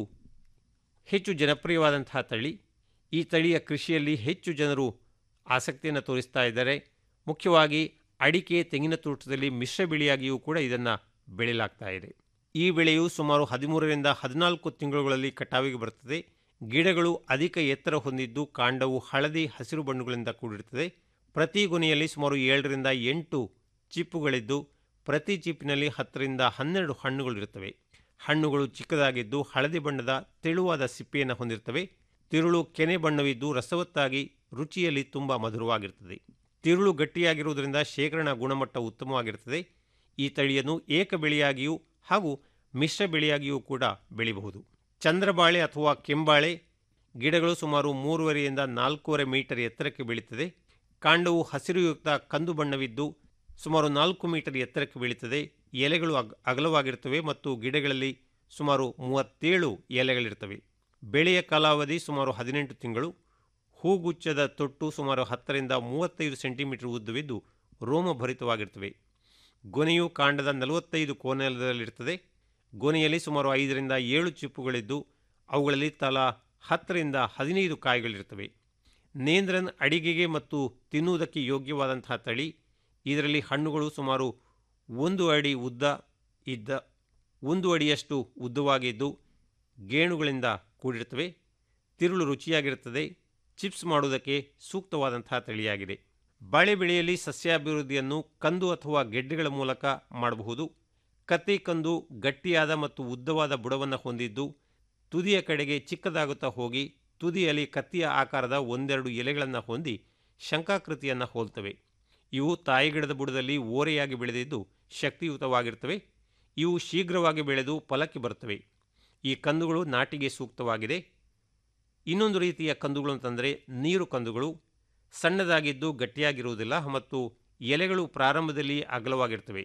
ಹೆಚ್ಚು ಜನಪ್ರಿಯವಾದಂತಹ ತಳಿ ಈ ತಳಿಯ ಕೃಷಿಯಲ್ಲಿ ಹೆಚ್ಚು ಜನರು ಆಸಕ್ತಿಯನ್ನು ತೋರಿಸ್ತಾ ಇದ್ದಾರೆ ಮುಖ್ಯವಾಗಿ ಅಡಿಕೆ ತೆಂಗಿನ ತೋಟದಲ್ಲಿ ಮಿಶ್ರ ಬೆಳೆಯಾಗಿಯೂ ಕೂಡ ಇದನ್ನು ಬೆಳೆಯಲಾಗ್ತಾ ಇದೆ ಈ ಬೆಳೆಯು ಸುಮಾರು ಹದಿಮೂರರಿಂದ ಹದಿನಾಲ್ಕು ತಿಂಗಳುಗಳಲ್ಲಿ ಕಟಾವಿಗೆ ಬರುತ್ತದೆ ಗಿಡಗಳು ಅಧಿಕ ಎತ್ತರ ಹೊಂದಿದ್ದು ಕಾಂಡವು ಹಳದಿ ಹಸಿರು ಬಣ್ಣಗಳಿಂದ ಕೂಡಿರುತ್ತದೆ ಪ್ರತಿ ಗೊನೆಯಲ್ಲಿ ಸುಮಾರು ಏಳರಿಂದ ಎಂಟು ಚಿಪ್ಪುಗಳಿದ್ದು ಪ್ರತಿ ಚಿಪ್ಪಿನಲ್ಲಿ ಹತ್ತರಿಂದ ಹನ್ನೆರಡು ಹಣ್ಣುಗಳಿರುತ್ತವೆ ಹಣ್ಣುಗಳು ಚಿಕ್ಕದಾಗಿದ್ದು ಹಳದಿ ಬಣ್ಣದ ತೆಳುವಾದ ಸಿಪ್ಪೆಯನ್ನು ಹೊಂದಿರುತ್ತವೆ ತಿರುಳು ಕೆನೆ ಬಣ್ಣವಿದ್ದು ರಸವತ್ತಾಗಿ ರುಚಿಯಲ್ಲಿ ತುಂಬ ಮಧುರವಾಗಿರುತ್ತದೆ ತಿರುಳು ಗಟ್ಟಿಯಾಗಿರುವುದರಿಂದ ಶೇಖರಣಾ ಗುಣಮಟ್ಟ ಉತ್ತಮವಾಗಿರುತ್ತದೆ ಈ ತಳಿಯನ್ನು ಏಕ ಬೆಳೆಯಾಗಿಯೂ ಹಾಗೂ ಮಿಶ್ರ ಬೆಳೆಯಾಗಿಯೂ ಕೂಡ ಬೆಳೆಯಬಹುದು ಚಂದ್ರಬಾಳೆ ಅಥವಾ ಕೆಂಬಾಳೆ ಗಿಡಗಳು ಸುಮಾರು ಮೂರುವರೆಯಿಂದ ನಾಲ್ಕೂವರೆ ಮೀಟರ್ ಎತ್ತರಕ್ಕೆ ಬೆಳೀತದೆ ಕಾಂಡವು ಹಸಿರುಯುಕ್ತ ಕಂದು ಬಣ್ಣವಿದ್ದು ಸುಮಾರು ನಾಲ್ಕು ಮೀಟರ್ ಎತ್ತರಕ್ಕೆ ಬೆಳೀತದೆ ಎಲೆಗಳು ಅಗ್ ಅಗಲವಾಗಿರ್ತವೆ ಮತ್ತು ಗಿಡಗಳಲ್ಲಿ ಸುಮಾರು ಮೂವತ್ತೇಳು ಎಲೆಗಳಿರ್ತವೆ ಬೆಳೆಯ ಕಾಲಾವಧಿ ಸುಮಾರು ಹದಿನೆಂಟು ತಿಂಗಳು ಹೂಗುಚ್ಛದ ತೊಟ್ಟು ಸುಮಾರು ಹತ್ತರಿಂದ ಮೂವತ್ತೈದು ಸೆಂಟಿಮೀಟರ್ ಉದ್ದವಿದ್ದು ರೋಮಭರಿತವಾಗಿರ್ತವೆ ಗೊನೆಯು ಕಾಂಡದ ನಲವತ್ತೈದು ಕೋನದಲ್ಲಿರ್ತದೆ ಗೊನೆಯಲ್ಲಿ ಸುಮಾರು ಐದರಿಂದ ಏಳು ಚಿಪ್ಪುಗಳಿದ್ದು ಅವುಗಳಲ್ಲಿ ತಲಾ ಹತ್ತರಿಂದ ಹದಿನೈದು ಕಾಯಿಗಳಿರ್ತವೆ ನೇಂದ್ರನ್ ಅಡಿಗೆಗೆ ಮತ್ತು ತಿನ್ನುವುದಕ್ಕೆ ಯೋಗ್ಯವಾದಂತಹ ತಳಿ ಇದರಲ್ಲಿ ಹಣ್ಣುಗಳು ಸುಮಾರು ಒಂದು ಅಡಿ ಉದ್ದ ಇದ್ದ ಒಂದು ಅಡಿಯಷ್ಟು ಉದ್ದವಾಗಿದ್ದು ಗೇಣುಗಳಿಂದ ಕೂಡಿರುತ್ತವೆ ತಿರುಳು ರುಚಿಯಾಗಿರುತ್ತದೆ ಚಿಪ್ಸ್ ಮಾಡುವುದಕ್ಕೆ ಸೂಕ್ತವಾದಂತಹ ತಳಿಯಾಗಿದೆ ಬಾಳೆ ಬೆಳೆಯಲ್ಲಿ ಸಸ್ಯಾಭಿವೃದ್ಧಿಯನ್ನು ಕಂದು ಅಥವಾ ಗೆಡ್ಡೆಗಳ ಮೂಲಕ ಮಾಡಬಹುದು ಕತ್ತಿ ಕಂದು ಗಟ್ಟಿಯಾದ ಮತ್ತು ಉದ್ದವಾದ ಬುಡವನ್ನು ಹೊಂದಿದ್ದು ತುದಿಯ ಕಡೆಗೆ ಚಿಕ್ಕದಾಗುತ್ತಾ ಹೋಗಿ ತುದಿಯಲ್ಲಿ ಕತ್ತಿಯ ಆಕಾರದ ಒಂದೆರಡು ಎಲೆಗಳನ್ನು ಹೊಂದಿ ಶಂಕಾಕೃತಿಯನ್ನು ಹೋಲ್ತವೆ ಇವು ತಾಯಿಗಿಡದ ಬುಡದಲ್ಲಿ ಓರೆಯಾಗಿ ಬೆಳೆದಿದ್ದು ಶಕ್ತಿಯುತವಾಗಿರ್ತವೆ ಇವು ಶೀಘ್ರವಾಗಿ ಬೆಳೆದು ಫಲಕ್ಕೆ ಬರುತ್ತವೆ ಈ ಕಂದುಗಳು ನಾಟಿಗೆ ಸೂಕ್ತವಾಗಿದೆ ಇನ್ನೊಂದು ರೀತಿಯ ಕಂದುಗಳು ಅಂತಂದರೆ ನೀರು ಕಂದುಗಳು ಸಣ್ಣದಾಗಿದ್ದು ಗಟ್ಟಿಯಾಗಿರುವುದಿಲ್ಲ ಮತ್ತು ಎಲೆಗಳು ಪ್ರಾರಂಭದಲ್ಲಿ ಅಗಲವಾಗಿರ್ತವೆ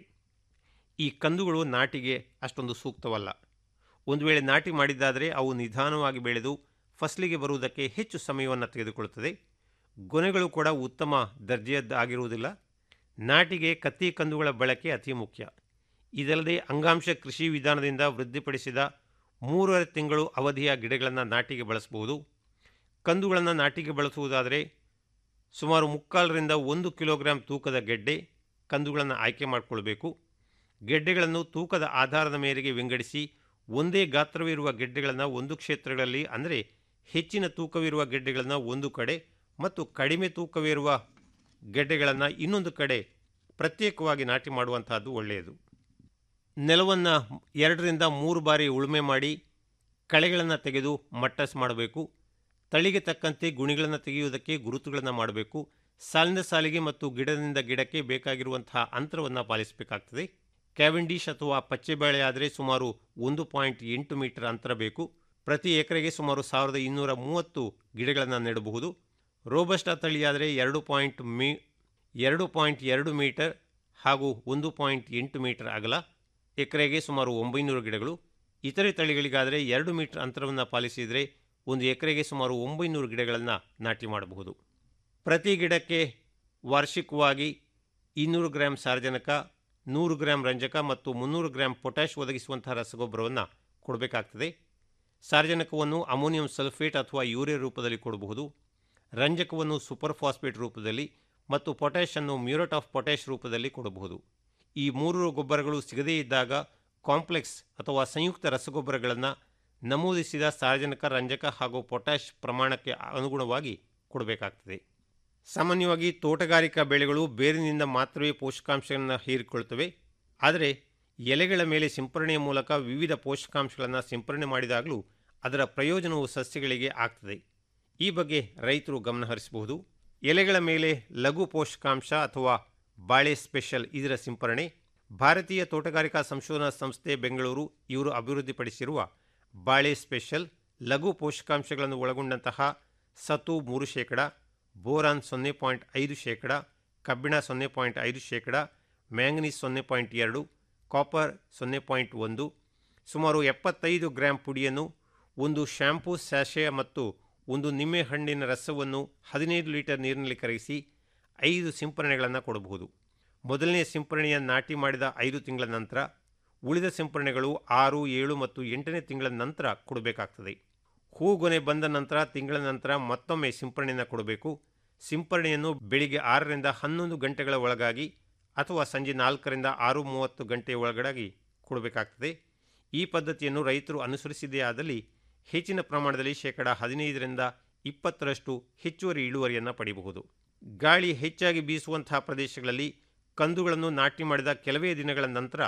ಈ ಕಂದುಗಳು ನಾಟಿಗೆ ಅಷ್ಟೊಂದು ಸೂಕ್ತವಲ್ಲ ಒಂದು ವೇಳೆ ನಾಟಿ ಮಾಡಿದ್ದಾದರೆ ಅವು ನಿಧಾನವಾಗಿ ಬೆಳೆದು ಫಸಲಿಗೆ ಬರುವುದಕ್ಕೆ ಹೆಚ್ಚು ಸಮಯವನ್ನು ತೆಗೆದುಕೊಳ್ಳುತ್ತದೆ ಗೊನೆಗಳು ಕೂಡ ಉತ್ತಮ ದರ್ಜೆಯದ್ದಾಗಿರುವುದಿಲ್ಲ ನಾಟಿಗೆ ಕತ್ತಿ ಕಂದುಗಳ ಬಳಕೆ ಅತಿ ಮುಖ್ಯ ಇದಲ್ಲದೆ ಅಂಗಾಂಶ ಕೃಷಿ ವಿಧಾನದಿಂದ ವೃದ್ಧಿಪಡಿಸಿದ ಮೂರುವರೆ ತಿಂಗಳು ಅವಧಿಯ ಗಿಡಗಳನ್ನು ನಾಟಿಗೆ ಬಳಸಬಹುದು ಕಂದುಗಳನ್ನು ನಾಟಿಗೆ ಬಳಸುವುದಾದರೆ ಸುಮಾರು ಮುಕ್ಕಾಲರಿಂದ ಒಂದು ಕಿಲೋಗ್ರಾಂ ತೂಕದ ಗೆಡ್ಡೆ ಕಂದುಗಳನ್ನು ಆಯ್ಕೆ ಮಾಡಿಕೊಳ್ಬೇಕು ಗೆಡ್ಡೆಗಳನ್ನು ತೂಕದ ಆಧಾರದ ಮೇರೆಗೆ ವಿಂಗಡಿಸಿ ಒಂದೇ ಗಾತ್ರವಿರುವ ಗೆಡ್ಡೆಗಳನ್ನು ಒಂದು ಕ್ಷೇತ್ರಗಳಲ್ಲಿ ಅಂದರೆ ಹೆಚ್ಚಿನ ತೂಕವಿರುವ ಗೆಡ್ಡೆಗಳನ್ನು ಒಂದು ಕಡೆ ಮತ್ತು ಕಡಿಮೆ ತೂಕವಿರುವ ಗೆಡ್ಡೆಗಳನ್ನು ಇನ್ನೊಂದು ಕಡೆ ಪ್ರತ್ಯೇಕವಾಗಿ ನಾಟಿ ಮಾಡುವಂತಹದ್ದು ಒಳ್ಳೆಯದು ನೆಲವನ್ನು ಎರಡರಿಂದ ಮೂರು ಬಾರಿ ಉಳುಮೆ ಮಾಡಿ ಕಳೆಗಳನ್ನು ತೆಗೆದು ಮಟ್ಟಸ್ ಮಾಡಬೇಕು ತಳಿಗೆ ತಕ್ಕಂತೆ ಗುಣಿಗಳನ್ನು ತೆಗೆಯುವುದಕ್ಕೆ ಗುರುತುಗಳನ್ನು ಮಾಡಬೇಕು ಸಾಲಿನ ಸಾಲಿಗೆ ಮತ್ತು ಗಿಡದಿಂದ ಗಿಡಕ್ಕೆ ಬೇಕಾಗಿರುವಂತಹ ಅಂತರವನ್ನು ಪಾಲಿಸಬೇಕಾಗ್ತದೆ ಕ್ಯಾವೆಂಡಿಶ್ ಅಥವಾ ಪಚ್ಚೆಬೇಳೆ ಆದರೆ ಸುಮಾರು ಒಂದು ಪಾಯಿಂಟ್ ಎಂಟು ಮೀಟರ್ ಅಂತರ ಬೇಕು ಪ್ರತಿ ಎಕರೆಗೆ ಸುಮಾರು ಸಾವಿರದ ಇನ್ನೂರ ಮೂವತ್ತು ಗಿಡಗಳನ್ನು ನೆಡಬಹುದು ರೋಬಸ್ಟಾ ತಳಿಯಾದರೆ ಎರಡು ಪಾಯಿಂಟ್ ಮೀ ಎರಡು ಪಾಯಿಂಟ್ ಎರಡು ಮೀಟರ್ ಹಾಗೂ ಒಂದು ಪಾಯಿಂಟ್ ಎಂಟು ಮೀಟರ್ ಅಗಲ ಎಕರೆಗೆ ಸುಮಾರು ಒಂಬೈನೂರು ಗಿಡಗಳು ಇತರೆ ತಳಿಗಳಿಗಾದರೆ ಎರಡು ಮೀಟರ್ ಅಂತರವನ್ನು ಪಾಲಿಸಿದರೆ ಒಂದು ಎಕರೆಗೆ ಸುಮಾರು ಒಂಬೈನೂರು ಗಿಡಗಳನ್ನು ನಾಟಿ ಮಾಡಬಹುದು ಪ್ರತಿ ಗಿಡಕ್ಕೆ ವಾರ್ಷಿಕವಾಗಿ ಇನ್ನೂರು ಗ್ರಾಂ ಸಾರಜನಕ ನೂರು ಗ್ರಾಂ ರಂಜಕ ಮತ್ತು ಮುನ್ನೂರು ಗ್ರಾಂ ಪೊಟ್ಯಾಷ್ ಒದಗಿಸುವಂತಹ ರಸಗೊಬ್ಬರವನ್ನು ಕೊಡಬೇಕಾಗ್ತದೆ ಸಾರಜನಕವನ್ನು ಅಮೋನಿಯಂ ಸಲ್ಫೇಟ್ ಅಥವಾ ಯೂರಿಯಾ ರೂಪದಲ್ಲಿ ಕೊಡಬಹುದು ರಂಜಕವನ್ನು ಸೂಪರ್ ಫಾಸ್ಫೇಟ್ ರೂಪದಲ್ಲಿ ಮತ್ತು ಪೊಟ್ಯಾಷನ್ನು ಮ್ಯೂರೇಟ್ ಆಫ್ ಪೊಟ್ಯಾಷ್ ರೂಪದಲ್ಲಿ ಕೊಡಬಹುದು ಈ ಮೂರು ಗೊಬ್ಬರಗಳು ಸಿಗದೇ ಇದ್ದಾಗ ಕಾಂಪ್ಲೆಕ್ಸ್ ಅಥವಾ ಸಂಯುಕ್ತ ರಸಗೊಬ್ಬರಗಳನ್ನು ನಮೂದಿಸಿದ ಸಾರಜನಕ ರಂಜಕ ಹಾಗೂ ಪೊಟ್ಯಾಷ್ ಪ್ರಮಾಣಕ್ಕೆ ಅನುಗುಣವಾಗಿ ಕೊಡಬೇಕಾಗ್ತದೆ ಸಾಮಾನ್ಯವಾಗಿ ತೋಟಗಾರಿಕಾ ಬೆಳೆಗಳು ಬೇರಿನಿಂದ ಮಾತ್ರವೇ ಪೋಷಕಾಂಶಗಳನ್ನು ಹೀರಿಕೊಳ್ತವೆ ಆದರೆ ಎಲೆಗಳ ಮೇಲೆ ಸಿಂಪರಣೆಯ ಮೂಲಕ ವಿವಿಧ ಪೋಷಕಾಂಶಗಳನ್ನು ಸಿಂಪರಣೆ ಮಾಡಿದಾಗಲೂ ಅದರ ಪ್ರಯೋಜನವು ಸಸ್ಯಗಳಿಗೆ ಆಗ್ತದೆ ಈ ಬಗ್ಗೆ ರೈತರು ಗಮನಹರಿಸಬಹುದು ಎಲೆಗಳ ಮೇಲೆ ಲಘು ಪೋಷಕಾಂಶ ಅಥವಾ ಬಾಳೆ ಸ್ಪೆಷಲ್ ಇದರ ಸಿಂಪರಣೆ ಭಾರತೀಯ ತೋಟಗಾರಿಕಾ ಸಂಶೋಧನಾ ಸಂಸ್ಥೆ ಬೆಂಗಳೂರು ಇವರು ಅಭಿವೃದ್ಧಿಪಡಿಸಿರುವ ಬಾಳೆ ಸ್ಪೆಷಲ್ ಲಘು ಪೋಷಕಾಂಶಗಳನ್ನು ಒಳಗೊಂಡಂತಹ ಸತು ಮೂರು ಶೇಕಡ ಬೋರಾನ್ ಸೊನ್ನೆ ಪಾಯಿಂಟ್ ಐದು ಶೇಕಡ ಕಬ್ಬಿಣ ಸೊನ್ನೆ ಪಾಯಿಂಟ್ ಐದು ಶೇಕಡ ಮ್ಯಾಂಗನೀಸ್ ಸೊನ್ನೆ ಪಾಯಿಂಟ್ ಎರಡು ಕಾಪರ್ ಸೊನ್ನೆ ಪಾಯಿಂಟ್ ಒಂದು ಸುಮಾರು ಎಪ್ಪತ್ತೈದು ಗ್ರಾಂ ಪುಡಿಯನ್ನು ಒಂದು ಶ್ಯಾಂಪೂ ಸ್ಯಾಶೆ ಮತ್ತು ಒಂದು ನಿಂಬೆಹಣ್ಣಿನ ರಸವನ್ನು ಹದಿನೈದು ಲೀಟರ್ ನೀರಿನಲ್ಲಿ ಕರಗಿಸಿ ಐದು ಸಿಂಪರಣೆಗಳನ್ನು ಕೊಡಬಹುದು ಮೊದಲನೇ ಸಿಂಪರಣೆಯ ನಾಟಿ ಮಾಡಿದ ಐದು ತಿಂಗಳ ನಂತರ ಉಳಿದ ಸಿಂಪರಣೆಗಳು ಆರು ಏಳು ಮತ್ತು ಎಂಟನೇ ತಿಂಗಳ ನಂತರ ಕೊಡಬೇಕಾಗ್ತದೆ ಹೂಗೊನೆ ಬಂದ ನಂತರ ತಿಂಗಳ ನಂತರ ಮತ್ತೊಮ್ಮೆ ಸಿಂಪರಣೆಯನ್ನು ಕೊಡಬೇಕು ಸಿಂಪರಣೆಯನ್ನು ಬೆಳಿಗ್ಗೆ ಆರರಿಂದ ಹನ್ನೊಂದು ಗಂಟೆಗಳ ಒಳಗಾಗಿ ಅಥವಾ ಸಂಜೆ ನಾಲ್ಕರಿಂದ ಆರು ಮೂವತ್ತು ಗಂಟೆಯ ಒಳಗಡೆ ಕೊಡಬೇಕಾಗ್ತದೆ ಈ ಪದ್ಧತಿಯನ್ನು ರೈತರು ಅನುಸರಿಸಿದೇ ಆದಲ್ಲಿ ಹೆಚ್ಚಿನ ಪ್ರಮಾಣದಲ್ಲಿ ಶೇಕಡ ಹದಿನೈದರಿಂದ ಇಪ್ಪತ್ತರಷ್ಟು ಹೆಚ್ಚುವರಿ ಇಳುವರಿಯನ್ನು ಪಡೆಯಬಹುದು ಗಾಳಿ ಹೆಚ್ಚಾಗಿ ಬೀಸುವಂತಹ ಪ್ರದೇಶಗಳಲ್ಲಿ ಕಂದುಗಳನ್ನು ನಾಟಿ ಮಾಡಿದ ಕೆಲವೇ ದಿನಗಳ ನಂತರ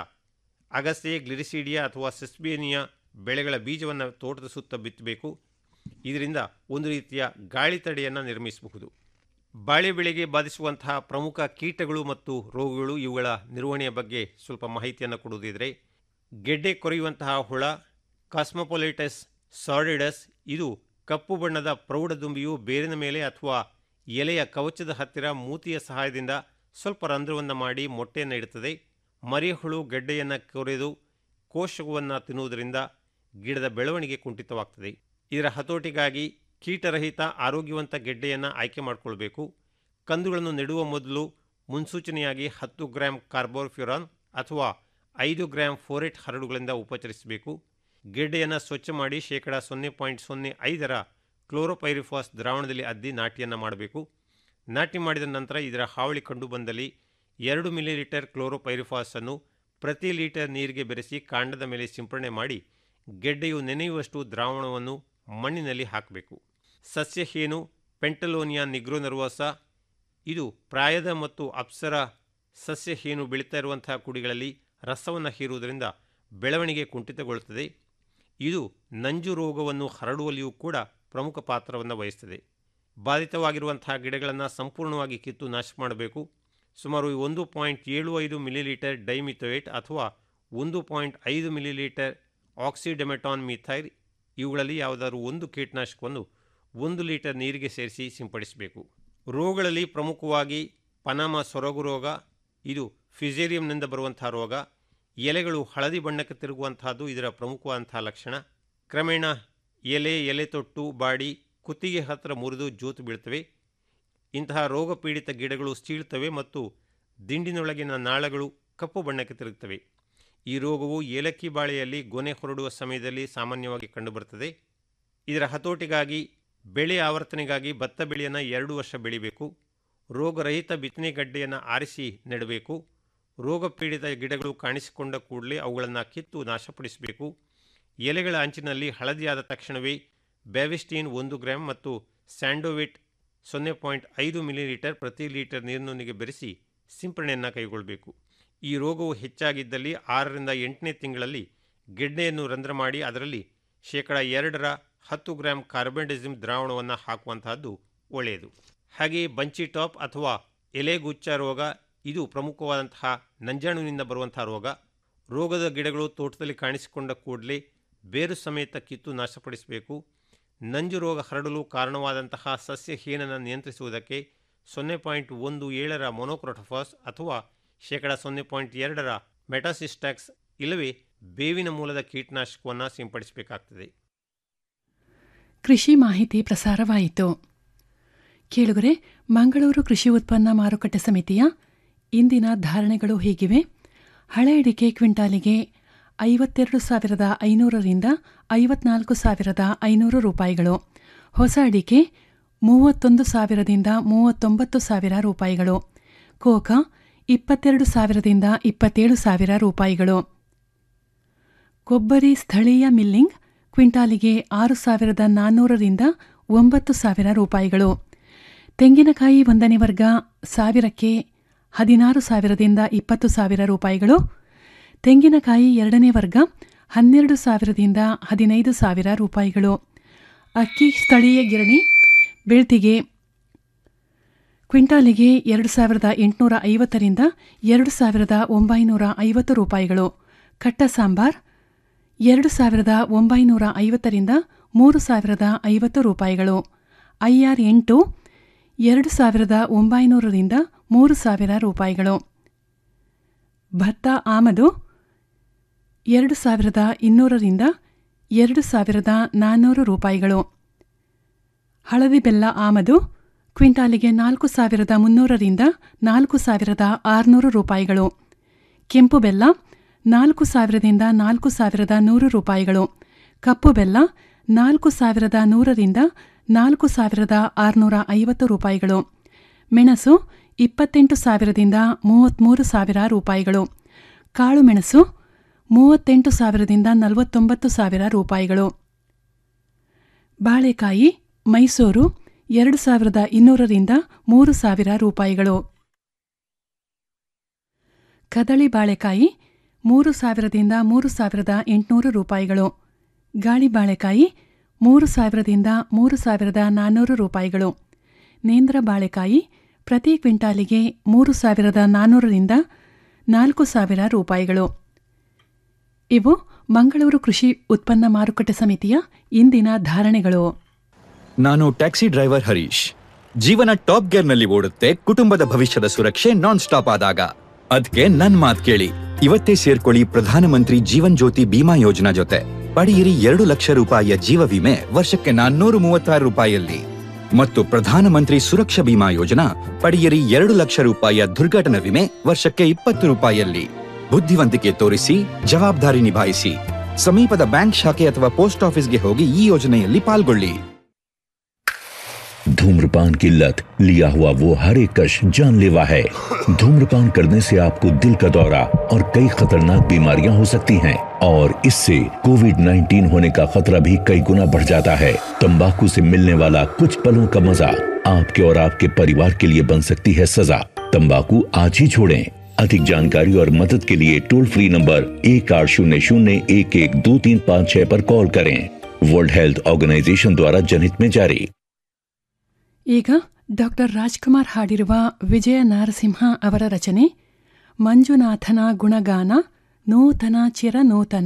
ಅಗಸೆ ಗ್ಲಿರಿಸಿಡಿಯಾ ಅಥವಾ ಸಿಸ್ಬೇನಿಯಾ ಬೆಳೆಗಳ ಬೀಜವನ್ನು ತೋಟದ ಸುತ್ತ ಬಿತ್ತಬೇಕು ಇದರಿಂದ ಒಂದು ರೀತಿಯ ಗಾಳಿ ತಡೆಯನ್ನು ನಿರ್ಮಿಸಬಹುದು ಬಾಳೆ ಬೆಳೆಗೆ ಬಾಧಿಸುವಂತಹ ಪ್ರಮುಖ ಕೀಟಗಳು ಮತ್ತು ರೋಗಗಳು ಇವುಗಳ ನಿರ್ವಹಣೆಯ ಬಗ್ಗೆ ಸ್ವಲ್ಪ ಮಾಹಿತಿಯನ್ನು ಕೊಡುವುದಿದ್ರೆ ಗೆಡ್ಡೆ ಕೊರೆಯುವಂತಹ ಹುಳ ಕಾಸ್ಮೊಪೊಲಿಟಸ್ ಸಾರ್ಡಿಡಸ್ ಇದು ಕಪ್ಪು ಬಣ್ಣದ ಪ್ರೌಢದುಂಬಿಯು ಬೇರಿನ ಮೇಲೆ ಅಥವಾ ಎಲೆಯ ಕವಚದ ಹತ್ತಿರ ಮೂತಿಯ ಸಹಾಯದಿಂದ ಸ್ವಲ್ಪ ರಂಧ್ರವನ್ನು ಮಾಡಿ ಮೊಟ್ಟೆಯನ್ನು ಇಡುತ್ತದೆ ಮರಿಹುಳು ಗೆಡ್ಡೆಯನ್ನು ಕೊರೆದು ಕೋಶವನ್ನು ತಿನ್ನುವುದರಿಂದ ಗಿಡದ ಬೆಳವಣಿಗೆ ಕುಂಠಿತವಾಗ್ತದೆ ಇದರ ಹತೋಟಿಗಾಗಿ ಕೀಟರಹಿತ ಆರೋಗ್ಯವಂತ ಗೆಡ್ಡೆಯನ್ನು ಆಯ್ಕೆ ಮಾಡಿಕೊಳ್ಬೇಕು ಕಂದುಗಳನ್ನು ನೆಡುವ ಮೊದಲು ಮುನ್ಸೂಚನೆಯಾಗಿ ಹತ್ತು ಗ್ರಾಂ ಕಾರ್ಬೋಫ್ಯುರಾನ್ ಅಥವಾ ಐದು ಗ್ರಾಂ ಫೋರೆಟ್ ಹರಡುಗಳಿಂದ ಉಪಚರಿಸಬೇಕು ಗೆಡ್ಡೆಯನ್ನು ಸ್ವಚ್ಛ ಮಾಡಿ ಶೇಕಡ ಸೊನ್ನೆ ಪಾಯಿಂಟ್ ಸೊನ್ನೆ ಐದರ ಕ್ಲೋರೋಪೈರಿಫಾಸ್ ದ್ರಾವಣದಲ್ಲಿ ಅದ್ದಿ ನಾಟಿಯನ್ನು ಮಾಡಬೇಕು ನಾಟಿ ಮಾಡಿದ ನಂತರ ಇದರ ಹಾವಳಿ ಕಂಡು ಬಂದಲ್ಲಿ ಎರಡು ಮಿಲಿಲೀಟರ್ ಕ್ಲೋರೋಪೈರಿಫಾಸನ್ನು ಪ್ರತಿ ಲೀಟರ್ ನೀರಿಗೆ ಬೆರೆಸಿ ಕಾಂಡದ ಮೇಲೆ ಸಿಂಪರಣೆ ಮಾಡಿ ಗೆಡ್ಡೆಯು ನೆನೆಯುವಷ್ಟು ದ್ರಾವಣವನ್ನು ಮಣ್ಣಿನಲ್ಲಿ ಹಾಕಬೇಕು ಸಸ್ಯ ಹೇನು ಪೆಂಟಲೋನಿಯಾ ನಿಗ್ರೋನರ್ವಾಸ ಇದು ಪ್ರಾಯದ ಮತ್ತು ಅಪ್ಸರ ಸಸ್ಯ ಹೇನು ಬೆಳೀತಾ ಇರುವಂತಹ ಕುಡಿಗಳಲ್ಲಿ ರಸವನ್ನು ಹೀರುವುದರಿಂದ ಬೆಳವಣಿಗೆ ಕುಂಠಿತಗೊಳ್ಳುತ್ತದೆ ಇದು ನಂಜು ರೋಗವನ್ನು ಹರಡುವಲ್ಲಿಯೂ ಕೂಡ ಪ್ರಮುಖ ಪಾತ್ರವನ್ನು ವಹಿಸ್ತದೆ ಬಾಧಿತವಾಗಿರುವಂತಹ ಗಿಡಗಳನ್ನು ಸಂಪೂರ್ಣವಾಗಿ ಕಿತ್ತು ನಾಶ ಮಾಡಬೇಕು ಸುಮಾರು ಒಂದು ಪಾಯಿಂಟ್ ಏಳು ಐದು ಮಿಲಿಲೀಟರ್ ಡೈಮಿಥೋಯೇಟ್ ಅಥವಾ ಒಂದು ಪಾಯಿಂಟ್ ಐದು ಮಿಲಿಲೀಟರ್ ಆಕ್ಸಿಡೆಮೆಟಾನ್ ಮಿಥೈಲ್ ಇವುಗಳಲ್ಲಿ ಯಾವುದಾದ್ರೂ ಒಂದು ಕೀಟನಾಶಕವನ್ನು ಒಂದು ಲೀಟರ್ ನೀರಿಗೆ ಸೇರಿಸಿ ಸಿಂಪಡಿಸಬೇಕು ರೋಗಗಳಲ್ಲಿ ಪ್ರಮುಖವಾಗಿ ಪನಾಮ ಸೊರಗು ರೋಗ ಇದು ಫಿಸೇರಿಯಂನಿಂದ ಬರುವಂತಹ ರೋಗ ಎಲೆಗಳು ಹಳದಿ ಬಣ್ಣಕ್ಕೆ ತಿರುಗುವಂತಹದ್ದು ಇದರ ಪ್ರಮುಖವಾದಂತಹ ಲಕ್ಷಣ ಕ್ರಮೇಣ ಎಲೆ ಎಲೆ ತೊಟ್ಟು ಬಾಡಿ ಕುತ್ತಿಗೆ ಹತ್ತಿರ ಮುರಿದು ಜೋತು ಬೀಳ್ತವೆ ಇಂತಹ ರೋಗ ಪೀಡಿತ ಗಿಡಗಳು ಸೀಳ್ತವೆ ಮತ್ತು ದಿಂಡಿನೊಳಗಿನ ನಾಳಗಳು ಕಪ್ಪು ಬಣ್ಣಕ್ಕೆ ತಿರುಗುತ್ತವೆ ಈ ರೋಗವು ಏಲಕ್ಕಿ ಬಾಳೆಯಲ್ಲಿ ಗೊನೆ ಹೊರಡುವ ಸಮಯದಲ್ಲಿ ಸಾಮಾನ್ಯವಾಗಿ ಕಂಡುಬರುತ್ತದೆ ಇದರ ಹತೋಟಿಗಾಗಿ ಬೆಳೆ ಆವರ್ತನೆಗಾಗಿ ಭತ್ತ ಬೆಳೆಯನ್ನು ಎರಡು ವರ್ಷ ಬೆಳಿಬೇಕು ರೋಗರಹಿತ ಬಿತ್ತನೆ ಗಡ್ಡೆಯನ್ನು ಆರಿಸಿ ನೆಡಬೇಕು ರೋಗ ಪೀಡಿತ ಗಿಡಗಳು ಕಾಣಿಸಿಕೊಂಡ ಕೂಡಲೇ ಅವುಗಳನ್ನು ಕಿತ್ತು ನಾಶಪಡಿಸಬೇಕು ಎಲೆಗಳ ಅಂಚಿನಲ್ಲಿ ಹಳದಿಯಾದ ತಕ್ಷಣವೇ ಬ್ಯಾವಿಸ್ಟೀನ್ ಒಂದು ಗ್ರಾಂ ಮತ್ತು ಸ್ಯಾಂಡೋವಿಟ್ ಸೊನ್ನೆ ಪಾಯಿಂಟ್ ಐದು ಮಿಲಿಲೀಟರ್ ಪ್ರತಿ ಲೀಟರ್ ನೀರಿನೊಂದಿಗೆ ಬೆರೆಸಿ ಸಿಂಪರಣೆಯನ್ನು ಕೈಗೊಳ್ಳಬೇಕು ಈ ರೋಗವು ಹೆಚ್ಚಾಗಿದ್ದಲ್ಲಿ ಆರರಿಂದ ಎಂಟನೇ ತಿಂಗಳಲ್ಲಿ ಗೆಡ್ಡೆಯನ್ನು ರಂಧ್ರ ಮಾಡಿ ಅದರಲ್ಲಿ ಶೇಕಡ ಎರಡರ ಹತ್ತು ಗ್ರಾಂ ಕಾರ್ಬೆಂಡಿಸಿಮ್ ದ್ರಾವಣವನ್ನು ಹಾಕುವಂತಹದ್ದು ಒಳ್ಳೆಯದು ಹಾಗೆಯೇ ಬಂಚಿ ಟಾಪ್ ಅಥವಾ ಎಲೆಗುಚ್ಚ ರೋಗ ಇದು ಪ್ರಮುಖವಾದಂತಹ ನಂಜಾಣುವಿನಿಂದ ಬರುವಂತಹ ರೋಗ ರೋಗದ ಗಿಡಗಳು ತೋಟದಲ್ಲಿ ಕಾಣಿಸಿಕೊಂಡ ಕೂಡಲೇ ಬೇರು ಸಮೇತ ಕಿತ್ತು ನಾಶಪಡಿಸಬೇಕು ನಂಜು ರೋಗ ಹರಡಲು ಕಾರಣವಾದಂತಹ ಸಸ್ಯ ಹೀನನ್ನು ನಿಯಂತ್ರಿಸುವುದಕ್ಕೆ ಸೊನ್ನೆ ಪಾಯಿಂಟ್ ಒಂದು ಏಳರ ಮೊನೋಕ್ರೋಟೋಫಾಸ್ ಅಥವಾ ಶೇಕಡ ಸೊನ್ನೆ ಪಾಯಿಂಟ್ ಎರಡರ ಮೆಟಾಸಿಸ್ಟ್ಯಾಕ್ಸ್ ಇಲ್ಲವೇ ಬೇವಿನ ಮೂಲದ ಕೀಟನಾಶಕವನ್ನು ಸಿಂಪಡಿಸಬೇಕಾಗ್ತದೆ ಕೃಷಿ ಮಾಹಿತಿ ಪ್ರಸಾರವಾಯಿತು ಕೇಳುಗರೆ ಮಂಗಳೂರು ಕೃಷಿ ಉತ್ಪನ್ನ ಮಾರುಕಟ್ಟೆ ಸಮಿತಿಯ ಇಂದಿನ ಧಾರಣೆಗಳು ಹೀಗಿವೆ ಹಳೆ ಅಡಿಕೆ ಕ್ವಿಂಟಾಲಿಗೆ ಐವತ್ತೆರಡು ಸಾವಿರದ ಐನೂರರಿಂದ ಐವತ್ನಾಲ್ಕು ಸಾವಿರದ ಐನೂರು ರೂಪಾಯಿಗಳು ಹೊಸ ಅಡಿಕೆ ಮೂವತ್ತೊಂದು ಸಾವಿರದಿಂದ ಮೂವತ್ತೊಂಬತ್ತು ಸಾವಿರ ರೂಪಾಯಿಗಳು ಕೋಕಾ ಇಪ್ಪತ್ತೆರಡು ಸಾವಿರದಿಂದ ಇಪ್ಪತ್ತೇಳು ಸಾವಿರ ರೂಪಾಯಿಗಳು ಕೊಬ್ಬರಿ ಸ್ಥಳೀಯ ಮಿಲ್ಲಿಂಗ್ ಕ್ವಿಂಟಾಲಿಗೆ ಆರು ಸಾವಿರದ ನಾನ್ನೂರರಿಂದ ಒಂಬತ್ತು ಸಾವಿರ ರೂಪಾಯಿಗಳು ತೆಂಗಿನಕಾಯಿ ಒಂದನೇ ವರ್ಗ ಸಾವಿರಕ್ಕೆ ಹದಿನಾರು ಸಾವಿರದಿಂದ ಇಪ್ಪತ್ತು ಸಾವಿರ ರೂಪಾಯಿಗಳು ತೆಂಗಿನಕಾಯಿ ಎರಡನೇ ವರ್ಗ ಹನ್ನೆರಡು ಸಾವಿರದಿಂದ ಹದಿನೈದು ಸಾವಿರ ರೂಪಾಯಿಗಳು ಅಕ್ಕಿ ಸ್ಥಳೀಯ ಗಿರಣಿ ಬೆಳ್ತಿಗೆ ಕ್ವಿಂಟಾಲಿಗೆ ಎರಡು ಸಾವಿರದ ಎಂಟುನೂರ ಐವತ್ತರಿಂದ ಎರಡು ಸಾವಿರದ ಒಂಬೈನೂರ ಐವತ್ತು ರೂಪಾಯಿಗಳು ಕಟ್ಟ ಸಾಂಬಾರ್ ಎರಡು ಸಾವಿರದ ಒಂಬೈನೂರ ಐವತ್ತರಿಂದ ಮೂರು ಸಾವಿರದ ಐವತ್ತು ರೂಪಾಯಿಗಳು ಐಆರ್ ಎಂಟು ಎರಡು ಸಾವಿರದ ಒಂಬೈನೂರರಿಂದ ಮೂರು ಸಾವಿರ ರೂಪಾಯಿಗಳು ಭತ್ತ ಆಮದು ಎರಡು ಸಾವಿರದ ಇನ್ನೂರರಿಂದ ಎರಡು ಸಾವಿರದ ನಾನ್ನೂರು ರೂಪಾಯಿಗಳು ಹಳದಿ ಬೆಲ್ಲ ಆಮದು ಕ್ವಿಂಟಾಲಿಗೆ ನಾಲ್ಕು ಸಾವಿರದ ಮುನ್ನೂರರಿಂದ ನಾಲ್ಕು ಸಾವಿರದ ಆರುನೂರು ರೂಪಾಯಿಗಳು ಕೆಂಪು ಬೆಲ್ಲ ನಾಲ್ಕು ಸಾವಿರದಿಂದ ನಾಲ್ಕು ಸಾವಿರದ ನೂರು ರೂಪಾಯಿಗಳು ಕಪ್ಪು ಬೆಲ್ಲ ನಾಲ್ಕು ಸಾವಿರದ ನೂರರಿಂದ ನಾಲ್ಕು ಸಾವಿರದ ಆರುನೂರ ಐವತ್ತು ರೂಪಾಯಿಗಳು ಮೆಣಸು ಇಪ್ಪತ್ತೆಂಟು ಸಾವಿರದಿಂದ ಮೂವತ್ತ್ಮೂರು ಸಾವಿರ ರೂಪಾಯಿಗಳು ಕಾಳು ಮೆಣಸು ಮೂವತ್ತೆಂಟು ಸಾವಿರದಿಂದ ನಲವತ್ತೊಂಬತ್ತು ಸಾವಿರ ರೂಪಾಯಿಗಳು ಬಾಳೆಕಾಯಿ ಮೈಸೂರು ಎರಡು ಸಾವಿರದ ಇನ್ನೂರರಿಂದ ಮೂರು ಸಾವಿರ ರೂಪಾಯಿಗಳು ಕದಳಿ ಬಾಳೆಕಾಯಿ ಮೂರು ಸಾವಿರದಿಂದ ಮೂರು ಸಾವಿರದ ಎಂಟುನೂರು ರೂಪಾಯಿಗಳು ಗಾಳಿ ಬಾಳೆಕಾಯಿ ಮೂರು ಸಾವಿರದಿಂದ ಮೂರು ಸಾವಿರದ ನಾನ್ನೂರು ರೂಪಾಯಿಗಳು ನೇಂದ್ರ ಬಾಳೆಕಾಯಿ ಪ್ರತಿ ಕ್ವಿಂಟಾಲಿಗೆ ಮೂರು ಸಾವಿರದ ನಾನ್ನೂರರಿಂದ ನಾಲ್ಕು ಸಾವಿರ ರೂಪಾಯಿಗಳು ಇವು ಮಂಗಳೂರು ಕೃಷಿ ಉತ್ಪನ್ನ ಮಾರುಕಟ್ಟೆ ಸಮಿತಿಯ ಇಂದಿನ ಧಾರಣೆಗಳು ನಾನು ಟ್ಯಾಕ್ಸಿ ಡ್ರೈವರ್ ಹರೀಶ್ ಜೀವನ ಟಾಪ್ ಗೇರ್ನಲ್ಲಿ ಓಡುತ್ತೆ ಕುಟುಂಬದ ಭವಿಷ್ಯದ ಸುರಕ್ಷೆ ನಾನ್ ಸ್ಟಾಪ್ ಆದಾಗ ಅದಕ್ಕೆ ನನ್ ಮಾತ್ ಕೇಳಿ ಇವತ್ತೇ ಸೇರ್ಕೊಳ್ಳಿ ಪ್ರಧಾನಮಂತ್ರಿ ಜೀವನ್ ಜ್ಯೋತಿ ಬಿಮಾ ಯೋಜನಾ ಜೊತೆ ಪಡೆಯಿರಿ ಎರಡು ಲಕ್ಷ ರೂಪಾಯಿಯ ಜೀವ ವಿಮೆ ವರ್ಷಕ್ಕೆ ನಾನ್ನೂರು ಮೂವತ್ತಾರು ರೂಪಾಯಿಯಲ್ಲಿ ಮತ್ತು ಪ್ರಧಾನಮಂತ್ರಿ ಸುರಕ್ಷಾ ಬಿಮಾ ಯೋಜನಾ ಪಡೆಯಿರಿ ಎರಡು ಲಕ್ಷ ರೂಪಾಯಿಯ ದುರ್ಘಟನಾ ವಿಮೆ ವರ್ಷಕ್ಕೆ ಇಪ್ಪತ್ತು ರೂಪಾಯಿಯಲ್ಲಿ ಬುದ್ಧಿವಂತಿಕೆ ತೋರಿಸಿ ಜವಾಬ್ದಾರಿ ನಿಭಾಯಿಸಿ ಸಮೀಪದ ಬ್ಯಾಂಕ್ ಶಾಖೆ ಅಥವಾ ಪೋಸ್ಟ್ ಆಫೀಸ್ಗೆ ಹೋಗಿ ಈ ಯೋಜನೆಯಲ್ಲಿ ಪಾಲ್ಗೊಳ್ಳಿ धूम्रपान की लत लिया हुआ वो हर एक कश जानलेवा है धूम्रपान करने से आपको दिल का दौरा और कई खतरनाक बीमारियां हो सकती हैं और इससे कोविड 19 होने का खतरा भी कई गुना बढ़ जाता है तंबाकू से मिलने वाला कुछ पलों का मजा आपके और आपके परिवार के लिए बन सकती है सजा तंबाकू आज ही छोड़ें अधिक जानकारी और मदद के लिए टोल फ्री नंबर एक आठ शून्य शून्य एक एक दो तीन पाँच छह पर कॉल करें वर्ल्ड हेल्थ ऑर्गेनाइजेशन द्वारा जनहित में जारी ಈಗ ಡಾಕ್ಟರ್ ರಾಜ್ಕುಮಾರ್ ಹಾಡಿರುವ ವಿಜಯ ನಾರಸಿಂಹ ಅವರ ರಚನೆ ಮಂಜುನಾಥನ ಗುಣಗಾನ ನೂತನ ಚಿರನೂತನ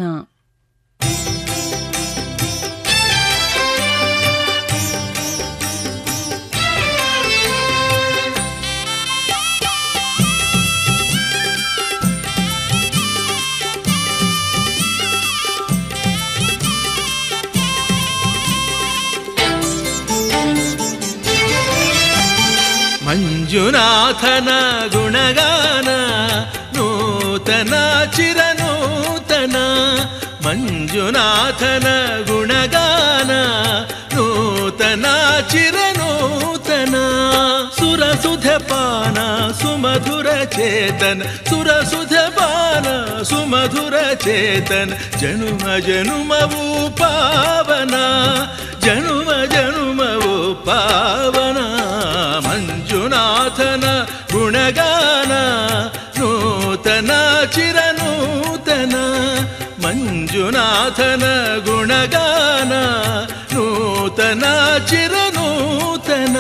ಮಂಜುನಾಥನ ಗುಣಗಾನ ನೂತನ ಚಿರನೂತನ ಮಂಜುನಾಥನ ಗುಣಗಾನ ನೂತನ ಚಿರನೂತನ ಸುರಸುಧ ಪಾನ ಸುಮಧುರ ಚೇತನ ಸುರಸುಧ ಪಾನ ಸುಮಧುರ ಚೇತನ ಜನುಮ ಜನುಮವು ಪಾವನ ಜನುಮ ಜನುಮವು ಪಾವನ ಮಂಜುನಾಥನ ಗುಣಗಾನ ನೂತನ ಚಿರನೂತನ ಮಂಜುನಾಥನ ಗುಣಗಾನ ನೂತನ ಚಿರನೂತನ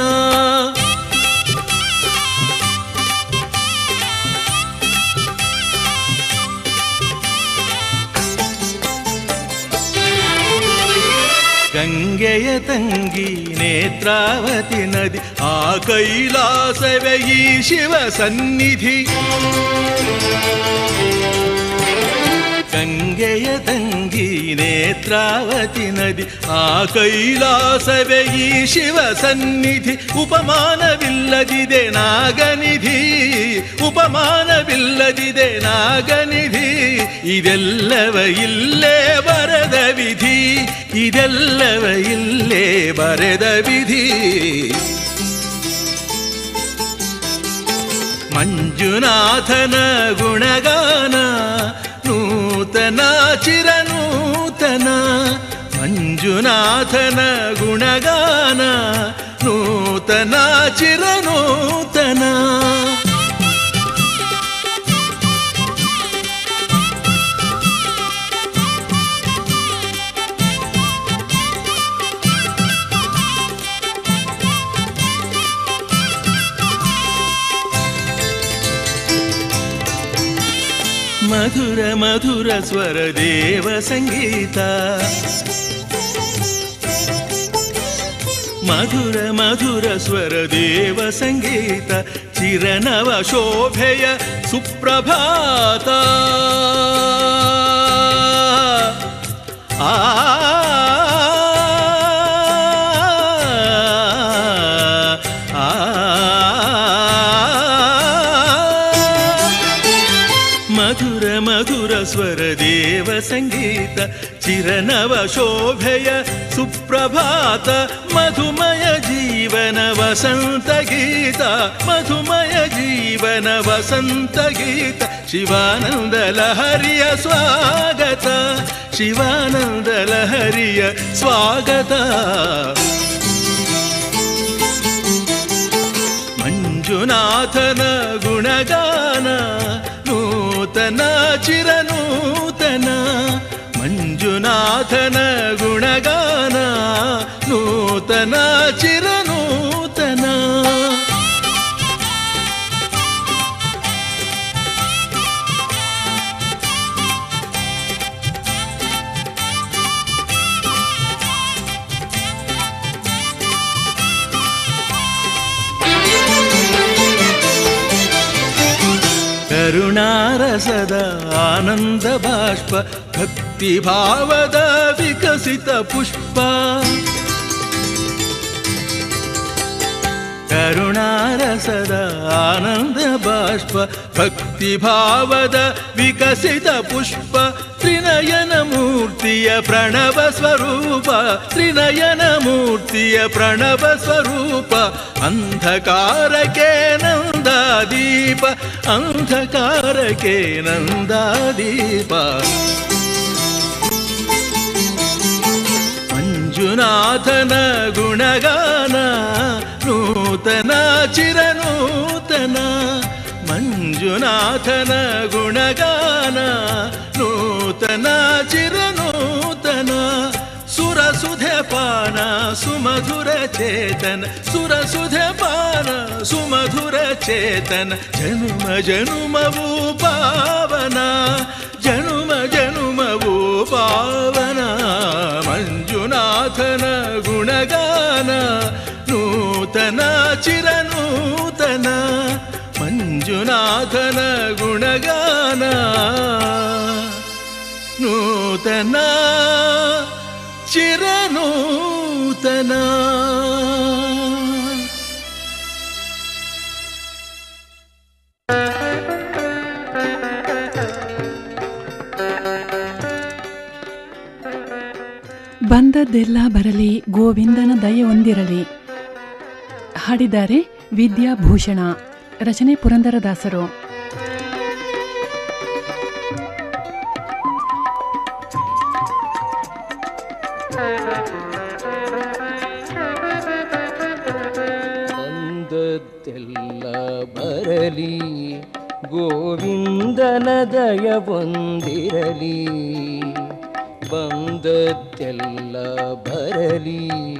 ಗಂಗೆಯ ತಂಗಿ ನೇತ್ರಾವತಿ ನದಿ ಆ ಕೈಲಾಸವೇ ಈ ಶಿವ ಸನ್ನಿಧಿ ಗಂಗೆಯ ತಂಗಿ ನೇತ್ರಾವತಿ ನದಿ ಆ ಕೈಲಾಸವೇ ಈ ಶಿವ ಸನ್ನಿಧಿ ಉಪಮಾನವಿಲ್ಲದಿದೆ ನಾಗನಿಧಿ ಉಪಮಾನವಿಲ್ಲದಿದೆ ನಾಗನಿಧಿ ಇದೆಲ್ಲವ ಇಲ್ಲೇ ಬರದ ವಿಧಿ ಇದೆಲ್ಲವ ಇಲ್ಲೇ ಬರೆದ ವಿಧಿ ಮಂಜುನಾಥನ ಗುಣಗಾನ ನೂತನ ಚಿರನೂತನ ಮಂಜುನಾಥನ ಗುಣಗಾನ ನೂತನ ಚಿರನೂತನ ಮಧುರ ಮಧುರ ಸ್ವರ ದೇವ ಸಂಗೀತ ಮಧುರ ಮಧುರ ಸ್ವರ ದೇವ ಸಂಗೀತ ಚಿರನವ ಶೋಭೆಯ ಸುಪ್ರಭಾತ ಆ ಮಧುರ ಮಧುರ ಸ್ವರ ದೇವ ಸಂಗೀತ ಚಿರನವ ಶೋಭೆಯ ಸುಪ್ರಭಾತ ಮಧುಮಯ ಜೀವನ ವಸಂತ ಗೀತ ಮಧುಮಯ ಜೀವನ ವಸಂತ ಗೀತ ಶಿವಾನಂದ ಲಹರಿಯ ಸ್ವಾಗತ ಶಿವಾನಂದ ಲಹರಿಯ ಸ್ವಾಗತ ಮಂಜುನಾಥನ ಗುಣಗಾನ ನೂತನ ಚಿರನೂತನ ಮಂಜುನಾಥನ ಗುಣಗಾನ ನೂತನ ಚಿರನೂತನ ಕರುಣಾರಸದ ಆನಂದ ಬಾಷ್ಪ ಭಕ್ತಿ ಭಾವದ ವಿಕಸಿತ ಪುಷ್ಪ ಕರುಣಾರಸದ ಆನಂದ ಬಾಷ್ಪ ಭಕ್ತಿ ಭಾವದ ವಿಕಸಿತ ಪುಷ್ಪ ತ್ರಿನಯನ ಮೂರ್ತಿಯ ಪ್ರಣವ ಸ್ವರೂಪ ತ್ರಿನಯನ ಮೂರ್ತಿಯ ಪ್ರಣವ ಸ್ವರೂಪ ಅಂಧಕಾರಕ್ಕೆ ನಂದಾದೀಪ ಅಂಧಕಾರಕ್ಕೆ ನಂದಾದೀಪ ಮಂಜುನಾಥನ ಗುಣಗಾನ ನೂತನ ಚಿರನೂತನ ಮಂಜುನಾಥನ ಗುಣಗಾನ ನೂತನ ಚಿರನೂತನ ಸುರಸುಧೆ ಪಾನ ಸುಮಧುರ ಚೇತನ ಸುರಸುಧೆ ಪಾನ ಸುಮಧುರ ಚೇತನ ಜನುಮ ಜನುಮವು ಪಾವನ ಜನುಮ ಜನುಮವು ಪಾವನ ಮಂಜುನಾಥನ ಗುಣಗಾನ ನೂತನ ಚಿರನೂತನ ಮಂಜುನಾಥನ ಗುಣಗಾನ ನೂತನ ಚಿರನೂತನ ಬಂದದ್ದೆಲ್ಲ ಬರಲಿ ಗೋವಿಂದನ ದಯೆ ಹೊಂದಿರಲಿ ಹಾಡಿದ್ದಾರೆ ವಿದ್ಯಾಭೂಷಣ ರಚನೆ ಪುರಂದರದಾಸರು ಬಂದದ್ದೆಲ್ಲ ಬರಲಿ ಗೋವಿಂದನ ದಯ ಹೊಂದಿರಲಿ ಬಂದದ್ದೆಲ್ಲ ಬರಲಿ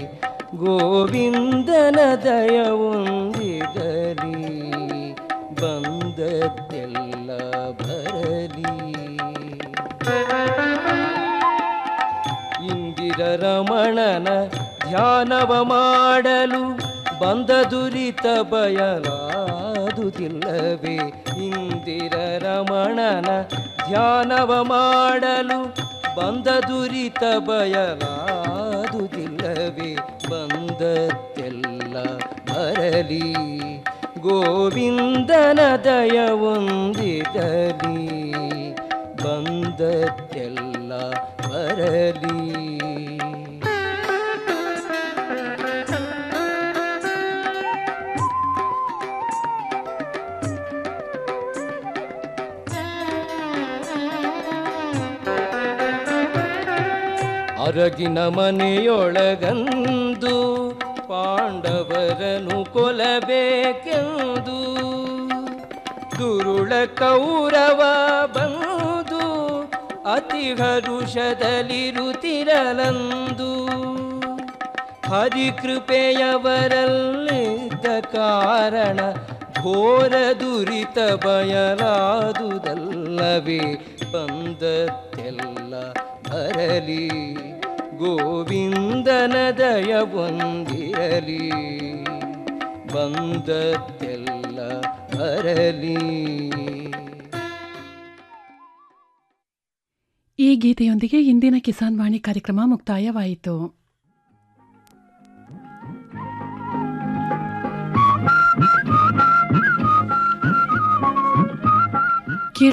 ಗೋವಿಂದನ ದಯ ಹೊಂದಿರಲಿ ಬಂದದ್ದೆಲ್ಲ ಬರಲಿ ಇಂದಿರ ರಮಣನ ಧ್ಯಾನವ ಮಾಡಲು ಬಂದ ದುರಿತ ಬಯಲಾದುದಿಲ್ಲವೇ ಇಂದಿರ ರಮಣನ ಧ್ಯಾನವ ಮಾಡಲು ಬಂದ ದುರಿತ ಬಯಲಾದುದಿಲ್ಲವೇ ಬಂದತ್ತೆಲ್ಲ ಬರಲಿ ಗೋವಿಂದನ ದಯವೊಂದಿರಲಿ ಬಂದತ್ತೆಲ್ಲ ಬರಲಿ ಅರಗಿನ ಮನೆಯೊಳಗಂದು ಪಾಂಡವರನು ಕೊಲಬೇಕೆಂದು ದುರುಳ ಕೌರವ ಬಂದು ಅತಿ ಹರುಷದಲ್ಲಿರುತ್ತಿರಲಂದು ಹರಿಕೃಪೆಯವರಲ್ಲಿದ್ದ ಕಾರಣ ಘೋರ ದುರಿತ ಬಯಲಾದುದಲ್ಲವೇ ಬಂದತ್ತೆಲ್ಲ ಬರಲಿ ಗೋವಿಂದನ ದಯವೊಂದಿರಲಿ ಬಂದತ್ತೆಲ್ಲ ಬರಲಿ ಈ ಗೀತೆಯೊಂದಿಗೆ ಇಂದಿನ ಕಿಸಾನ್ ವಾಣಿ ಕಾರ್ಯಕ್ರಮ ಮುಕ್ತಾಯವಾಯಿತು